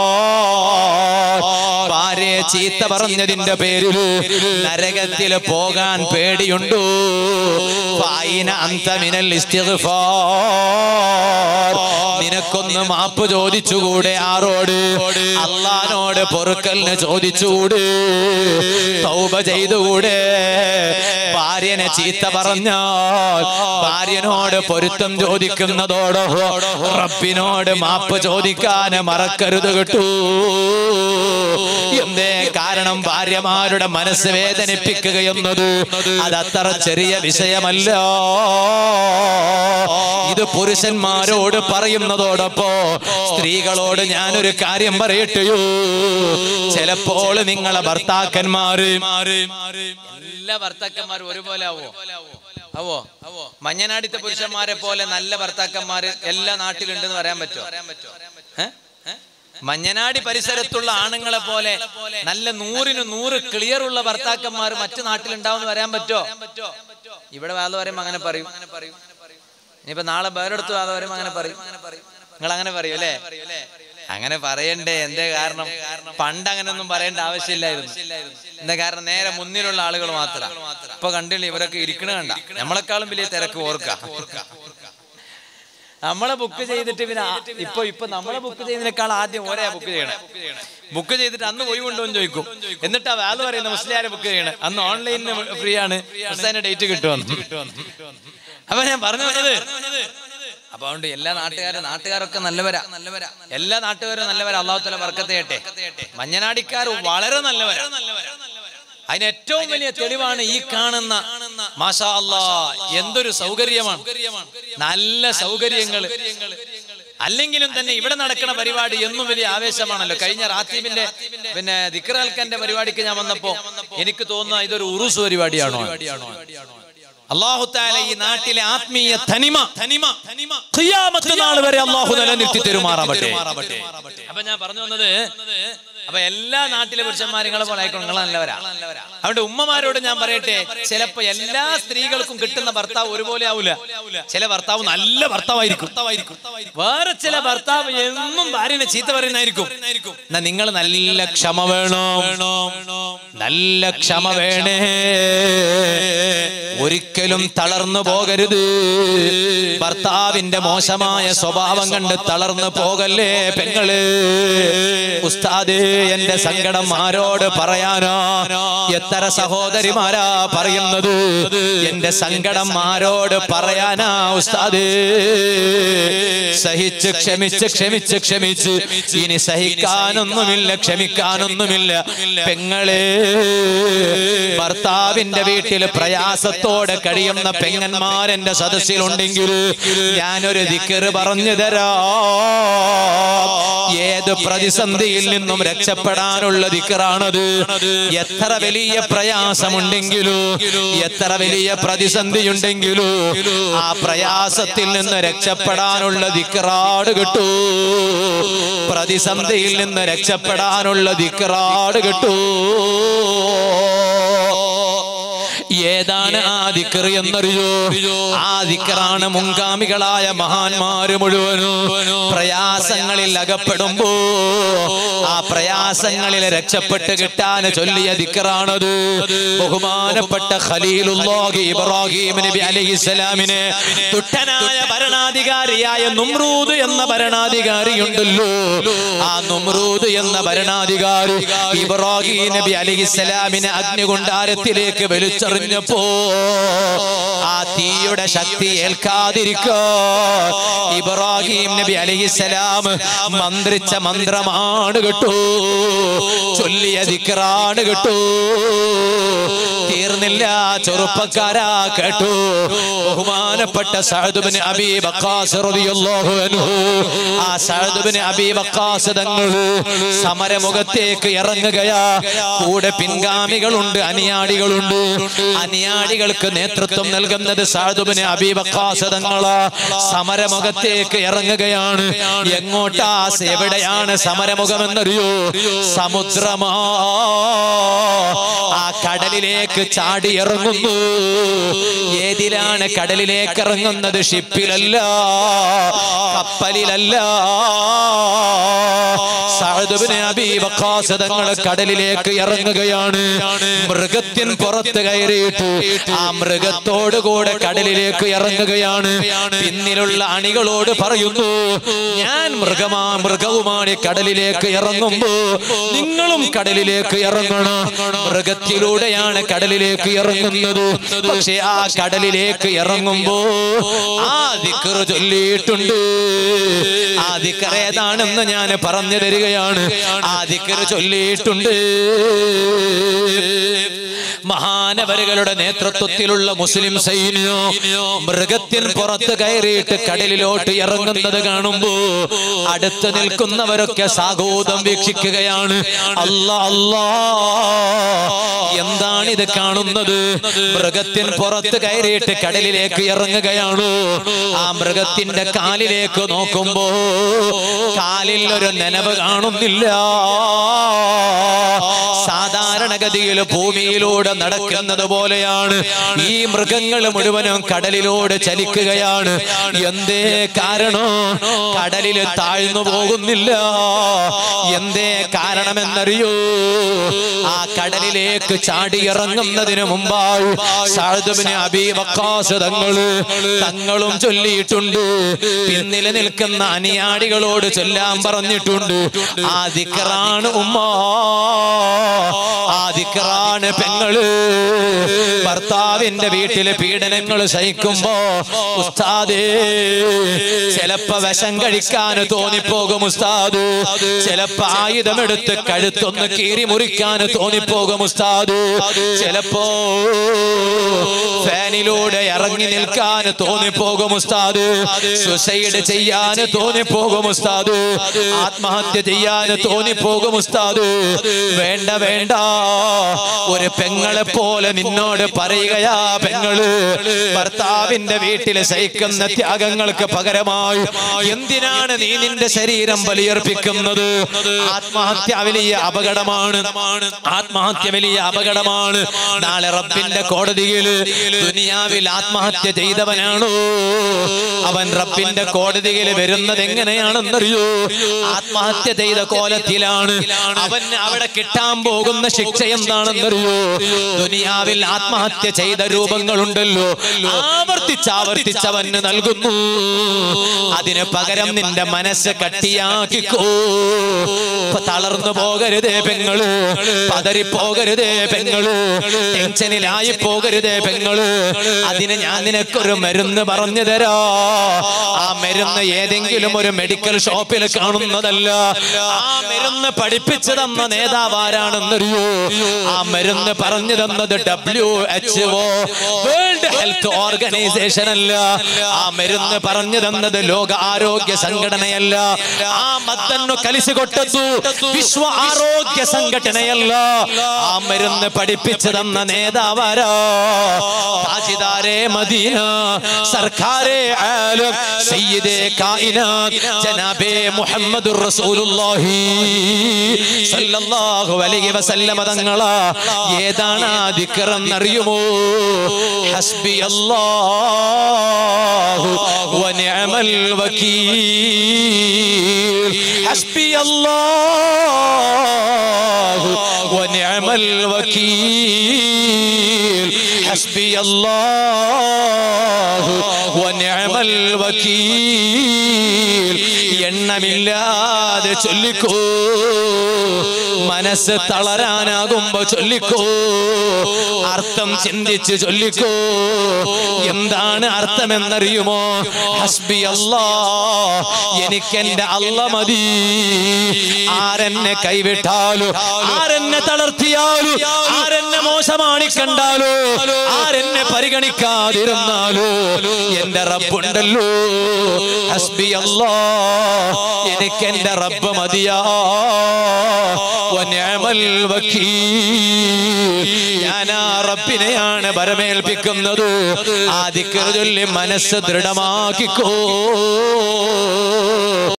ഭാര്യയെ ചീത്ത പറഞ്ഞതിന്റെ പേരിൽ നരകത്തിൽ പോകാൻ പേടിയുണ്ടോ ഫഅൈന അൻത മിനൽ ഇസ്തിഗ്ഫാർ നിനക്കൊന്ന് മാപ്പ് ചോദിച്ചുകൂടെ ആരോട് അള്ളഹാനോട് പൊറുക്കലിന് ചോദിച്ചുകൂടെ തൗബ ചെയ്തുകൂടെ ഭാര്യനെ ചീത്ത പറഞ്ഞാൽ ഭാര്യനോട് പൊരുത്തം ചോദിക്കുന്നതോടോ റബ്ബിനോട് മാപ്പ് ചോദിക്കാൻ മറക്കരുത് കേട്ടു എന്തേ കാരണം ഭാര്യമാരുടെ മനസ്സ് വേദനിപ്പിക്കുകയെന്നത് അത് അത്ര ചെറിയ വിഷയമല്ല ഇത് പുരുഷന്മാരോട് പറയുന്നതോടൊപ്പോ സ്ത്രീകളോട് ഞാനൊരു കാര്യം പറയട്ടെയോ ചിലപ്പോൾ നിങ്ങളെ ഭർത്താക്കന്മാര് എല്ലാ ഭർത്താക്കന്മാരും ഒരുപോലെ ആവോ ആവോ ആവോ മഞ്ഞനാടിത്തെ പുരുഷന്മാരെ പോലെ നല്ല ഭർത്താക്കന്മാര് എല്ലാ നാട്ടിലുണ്ടെന്ന് പറയാൻ പറ്റുമോ ഏ? മഞ്ഞനാടി പരിസരത്തുള്ള ആണുങ്ങളെ പോലെ നല്ല നൂറിന് നൂറ് ക്ലിയർ ഉള്ള ഭർത്താക്കന്മാർ മറ്റു നാട്ടിലുണ്ടാവും പറയാൻ പറ്റോ ഇവിടെ വാദം പറയുമ്പോ അങ്ങനെ പറയും ഇനിയിപ്പോ നാളെ വേറെടുത്ത് വാദം പറയുമ്പോ അങ്ങനെ പറയും നിങ്ങൾ അങ്ങനെ പറയും അല്ലേ അങ്ങനെ പറയണ്ടേ എന്തേ കാരണം പണ്ട് അങ്ങനെയൊന്നും പറയേണ്ട ആവശ്യമില്ലായിരുന്നു എന്താ കാരണം നേരെ മുന്നിലുള്ള ആളുകൾ മാത്രം ഇപ്പൊ കണ്ടില്ല ഇവരൊക്കെ ഇരിക്കണ കണ്ട നമ്മളെക്കാളും വലിയ തിരക്ക് ഓർക്ക നമ്മളെ ബുക്ക് ചെയ്തിട്ട് പിന്നെ ആ- ഇപ്പൊ ഇപ്പൊ നമ്മളെ ബുക്ക് ചെയ്യുന്നതിനേക്കാൾ ആദ്യം ഓരോ ബുക്ക് ചെയ്യണം ബുക്ക് ചെയ്തിട്ട് അന്ന് പോയി കൊണ്ടുവന്ന് ചോദിക്കും എന്നിട്ട് ആ വാല് പറയുന്ന മുസ്ലിയാരെ ബുക്ക് ചെയ്യണം അന്ന് ഓൺലൈനിൽ ഫ്രീ ആണ് മുസ്ലിന്റെ ഡേറ്റ് കിട്ടുമെന്ന് അപ്പൊ ഞാൻ പറഞ്ഞു വന്നത് അപ്പൊ അതുകൊണ്ട് എല്ലാ നാട്ടുകാരും നാട്ടുകാരൊക്കെ നല്ലവരാ നല്ലവരാ എല്ലാ നാട്ടുകാരും നല്ലവരാ അള്ളാഹു തല വർക്കത്തെ മഞ്ഞനാടിക്കാർ വളരെ നല്ലവരാ അതിന് ഏറ്റവും വലിയ തെളിവാണ് ഈ കാണുന്ന മാഷാ അല്ലാ എന്തൊരു സൗകര്യമാണ് നല്ല സൗകര്യങ്ങൾ അല്ലെങ്കിലും തന്നെ ഇവിടെ നടക്കുന്ന പരിപാടി എന്നും വലിയ ആവേശമാണല്ലോ കഴിഞ്ഞ റാത്തീബിന്റെ പിന്നെ ദിക്റാൽക്കന്റെ പരിപാടിക്ക് ഞാൻ വന്നപ്പോ എനിക്ക് തോന്നുന്ന ഇതൊരു ഉറുസ് പരിപാടിയാണോ അള്ളാഹു താല ഈ നാട്ടിലെ ആത്മീയ തനിമ തനിമ ഖിയാമത്ത് നാൾ വരെ അള്ളാഹു നിലനിർത്തി തെരുമാറാവട്ടെ അപ്പൊ ഞാൻ പറഞ്ഞു വന്നത് അപ്പൊ എല്ലാ നാട്ടിലെ പുരുഷന്മാരും നിങ്ങളെ പോലെ ആയിക്കോളും നിങ്ങൾ നല്ലവരാ അതുകൊണ്ട് ഉമ്മമാരോട് ഞാൻ പറയട്ടെ ചിലപ്പോ എല്ലാ സ്ത്രീകൾക്കും കിട്ടുന്ന ഭർത്താവ് ഒരുപോലെ ആവൂല ചില ഭർത്താവ് നല്ല ഭർത്താവായിരിക്കും വേറെ ചില ഭർത്താവ് എന്നും ഭാര്യനെ ചീത്ത പറയുന്നതായിരിക്കും എന്നാ നിങ്ങൾ നല്ല ക്ഷമ വേണോ നല്ല ക്ഷമ വേണേ ഒരിക്കലും തളർന്നു പോകരുത് ഭർത്താവിന്റെ മോശമായ സ്വഭാവം കണ്ട് തളർന്നു പോകല്ലേ പെങ്ങള് ഉസ്താദേ എന്റെ സങ്കടം ആരോട് പറയാനോ എത്ര സഹോദരിമാരാ പറയുന്നത് എന്റെ സങ്കടം ആരോട് പറയാനാ ഉസ്താദേ സഹിച്ച് ക്ഷമിച്ച് ക്ഷമിച്ച് ക്ഷമിച്ച് ഇനി സഹിക്കാനൊന്നുമില്ല ക്ഷമിക്കാനൊന്നുമില്ല പെങ്ങളെ ഭർത്താവിന്റെ വീട്ടിൽ പ്രയാസത്തോടെ കഴിയുന്ന പെങ്ങന്മാരെന്റെ സദസ്സിലുണ്ടെങ്കിൽ ഞാനൊരു ദിക്കറ് പറഞ്ഞു തരാ ഏത് പ്രതിസന്ധിയിൽ നിന്നും രക്ഷപ്പെടാനുള്ള ദിക്കറാണത് എത്ര വലിയ പ്രയാസമുണ്ടെങ്കിലോ എത്ര വലിയ പ്രതിസന്ധിയുണ്ടെങ്കിലോ ആ പ്രയാസത്തിൽ നിന്ന് രക്ഷപ്പെടാനുള്ള ദിക്കറാട് കിട്ടൂ പ്രതിസന്ധിയിൽ നിന്ന് രക്ഷപ്പെടാനുള്ള ദിക്കറാട് കിട്ടൂ ഏതാണ് ആ ദിക്കർ എന്നറിയോ ആ ദിക്കറാണ് മുൻഗാമികളായ മഹാന്മാര് മുഴുവനും പ്രയാസങ്ങളിൽ അകപ്പെടുമ്പോ ആ പ്രയാസങ്ങളിൽ രക്ഷപ്പെട്ട് കിട്ടാൻ ചൊല്ലിയ ദിക്കറാണത് ബഹുമാനപ്പെട്ട ഖലീലുല്ലാഹി ഇബ്രാഹിം നബി അലൈഹിസ്സലാമിനെ തുട്ടനായ ഭരണാധികാരിയായ നുമ്രൂദ് എന്ന ഭരണാധികാരിയുണ്ടല്ലോ ആ നുമ്രൂദ് എന്ന ഭരണാധികാരി ഇബ്രാഹിം നബി അലൈഹിസ്സലാമിനെ അഗ്നികുണ്ടാരത്തിലേക്ക് വലിച്ചെറിഞ്ഞപ്പോ ആ തീയുടെ ശക്തി ഏൽക്കാതിരിക്കോ ഇബ്രാഹിം നബി അലൈഹിസ്സലാം മന്ത്രിച്ച മന്ത്രമാണ് കേട്ടോ ചൊല്ലിയ ദിക്റാണ് കേട്ടോ തീർന്നില്ല ചെറുപ്പക്കാരാ കേട്ടോ ബഹുമാനപ്പെട്ട സഅദുബ്ന് അബീ വഖാസ് റളിയല്ലാഹു അൻഹു ആ സഅദുബ്ന് അബീ വഖാസ് തങ്ങൾ സമരമുഖത്തേക്ക് ഇറങ്ങുകയാ കൂടെ പിൻഗാമികളുണ്ട് അനിയാടികളുണ്ട് അനിയാടികൾക്ക് നേതൃത്വം നൽകുന്നത് സഅദുബ്ന് അബീ വഖാസ് തങ്ങളാ സമരമുഖത്തേക്ക് ഇറങ്ങുകയാണ് എങ്ങോട്ടാ എവിടെയാണ് സമരമുഖമെന്നറിയോ സമുദ്രമാ ആ കടലിലേക്ക് ചാടി ഇറങ്ങുന്നു ഏതിലാണ് കടലിലേക്ക് ഇറങ്ങുന്നത് ഷിപ്പിലല്ല കപ്പലിലല്ല സഅദുബ്ന് അബീ വഖാസ് തങ്ങൾ കടലിലേക്ക് ഇറങ്ങുകയാണ് മൃഗത്തിൻ പുറത്ത് കയറിയിട്ട് ആ മൃഗത്തോട് കൂടെ കടലിലേക്ക് ഇറങ്ങുകയാണ് പിന്നിലുള്ള അണികളോട് പറയുന്നു ഞാൻ മൃഗമാ മൃഗവുമാണ് ഈ കടലിലേക്ക് ഇറങ്ങുമ്പോ നിങ്ങളും കടലിലേക്ക് ഇറങ്ങണം മൃഗത്തിലൂടെയാണ് കടലിലേക്ക് ഇറങ്ങുന്നത് പക്ഷെ ആ കടലിലേക്ക് ഇറങ്ങുമ്പോ ആ ദിക്കർ ചൊല്ലിയിട്ടുണ്ട് ആ ദിക്കർ ഏതാണെന്ന് ഞാൻ പറഞ്ഞു തരികയാണ് ആ ദിക്കർ ചൊല്ലിയിട്ടുണ്ട് മഹാനവരുകളുടെ നേതൃത്വത്തിലുള്ള മുസ്ലിം സൈന്യോ മൃഗത്തിൻ പുറത്ത് കയറിയിട്ട് കടലിലോട്ട് ഇറങ്ങുന്നത് കാണുമ്പോ അടുത്ത് നിൽക്കുന്നവരൊക്കെ സാഗോദം വീക്ഷിക്കുകയാണ് അല്ലാ അല്ലാ എന്താണ് ഇത് കാണുന്നത് മൃഗത്തിൻ പുറത്ത് കയറിയിട്ട് കടലിലേക്ക് ഇറങ്ങുകയാണോ ആ മൃഗത്തിന്റെ കാലിലേക്ക് നോക്കുമ്പോ കാലിൽ ഒരു നനവ് കാണുന്നില്ല സാധാരണഗതിയിൽ ഭൂമിയിലൂടെ നടക്കുന്നത് പോലെയാണ് ഈ മൃഗങ്ങൾ മുഴുവനും കടലിലൂടെ ചലിക്കുകയാണ് എന്തേ കാരണോ കടലിൽ താഴ്ന്നു പോകുന്നില്ല എന്തേ കാരണമെന്നറിയോ ആ കടലിലേക്ക് ചാടി ഇറങ്ങുന്നതിന് മുമ്പായി സാഴുദബിന് അബീ വക്കാസ് തങ്ങള് തങ്ങളും ചൊല്ലിയിട്ടുണ്ട് പിന്നിൽ നിൽക്കുന്ന അനിയാടികളോട് ചൊല്ലാൻ പറഞ്ഞിട്ടുണ്ട് ആ ദിക്കറാണ് ഉമ്മ ആ ദിക്കറാണ് പെങ്ങള് ഭർത്താവിന്റെ വീട്ടിലെ പീഡനങ്ങൾ സഹിക്കുമ്പോ ഉസ്താദേ ചിലപ്പോ വിഷം കഴിക്കാൻ തോന്നിപ്പോകും ഉസ്താദ് ചിലപ്പോ ആയുധമെടുത്ത് കഴുത്തൊന്ന് കീറി മുറിക്കാൻ തോന്നിപ്പോകും ഉസ്താദ് ചിലപ്പോ ഫാനിലൂടെ ഇറങ്ങി നിൽക്കാൻ തോന്നിപ്പോകും ഉസ്താദ് സുസൈഡ് ചെയ്യാൻ തോന്നിപ്പോകും ഉസ്താദ് ആത്മഹത്യ ചെയ്യാൻ തോന്നിപ്പോകും ഉസ്താദ് വേണ്ട വേണ്ട ഒരു പെങ്ങളെ പോലെ നിന്നോട് പറയുകയാ പെങ്ങള് ഭർത്താവിന്റെ വീട്ടിൽ സഹിക്കുന്ന ത്യാഗങ്ങൾക്ക് പകരമായി എന്തിനാണ് നീ നിന്റെ ശരീരം ബലിയർപ്പിക്കുന്നത് ആത്മഹത്യ വലിയ അപകടമാണ് ആത്മഹത്യ വലിയ അപകടമാണ് നാളെ റബ്ബിന്റെ കോടതിയിൽ ദുനിയാവിൽ ആത്മഹത്യ ചെയ്തവനാണോ അവൻ റബ്ബിന്റെ കോടതിയിൽ വരുന്നത് എങ്ങനെയാണെന്നറിയോ ആത്മഹത്യ ചെയ്ത കോലത്തിലാണ് അവൻ അവിടെ കിട്ടാൻ പോകുന്ന ശിക്ഷ എന്താണെന്നറിയോ ദുനിയാവിൽ ആത്മഹത്യ ചെയ്ത രൂപങ്ങളുണ്ടല്ലോ ആവർത്തിച്ച് ആവർത്തിച്ച് അവന് നൽകുന്നു അതിന് പകരം നിന്റെ മനസ്സ് കട്ടിയാക്കിക്കോ ഇപ്പൊ തളർന്നു പോകരുതേ പെങ്ങള് പതറി പോകരുതേ പെങ്ങള് ടെൻഷനിലായി പോകരുതേ പെങ്ങള് അതിന് ഞാൻ നിനക്കൊരു മരുന്ന് പറഞ്ഞു തരാ ആ മരുന്ന് ഏതെങ്കിലും ഒരു മെഡിക്കൽ ഷോപ്പിൽ കാണുന്നതല്ല ആ മരുന്ന് പഠിപ്പിച്ചു തന്ന നേതാവ് ആരാണെന്നറിയോ ആ മരുന്ന് പറഞ്ഞു തന്നത് W H O world health organisation അല്ല ആ മരുന്ന് പറഞ്ഞു തന്നത് ലോക ആരോഗ്യ സംഘടനയല്ല ആ മദ്ദന്നു കലിസുകൊട്ടു വിശ്വ ആരോഗ്യ സംഘടനയല്ല ആ മരുന്ന് പഠിപ്പിച്ചു തന്ന നേതാവാരാ താജിദാരെ മദീന സർക്കാരെ ആലം സയ്യിദേ കായിനാത്ത് ജനാബേ മുഹമ്മദുർ റസൂലുള്ളാഹി സല്ലല്ലാഹു അലൈഹി വസല്ലമ തങ്ങളാ ഏതാണ് ആ ദിക്റെന്നറിയുമോ ഹസ്ബി അല്ലാഹു വനിഅമൽ വകീൽ ഹസ്ബി അല്ലാഹു വനിഅമൽ വകീൽ ഹസ്ബി അല്ലാഹു വനിഅമൽ വകീൽ എണ്ണമില്ലാതെ ചൊല്ലിക്കോ മനസ്സ് തളരാനാകുമ്പോ ചൊല്ലിക്കോ അർത്ഥം ചിന്തിച്ച് ചൊല്ലിക്കോ എന്താണ് അർത്ഥമെന്നറിയുമോ ഹസ്ബി അല്ലാ എനിക്കെന്റെ അല്ല മതി ആരെന്നെ കൈവിട്ടാലോ ആരെന്നെ തളർത്തിയാലോ ആരെന്നെ മോശമാണി കണ്ടാലോ ആരെന്നെ പരിഗണിക്കാതിരുന്നാലോ എന്റെ റബ്ബുണ്ടല്ലോ ഹസ്ബി അല്ലാ എനിക്കെന്റെ റബ്ബ് മതിയാ വനിഅമൽ വക്കീൽ ഞാൻ ആ റബ്ബിനെയാണ് വരമേൽപ്പിക്കുന്നത് ആ ദിക്ർ ചൊല്ലി മനസ്സ് ദൃഢമാക്കിക്കോ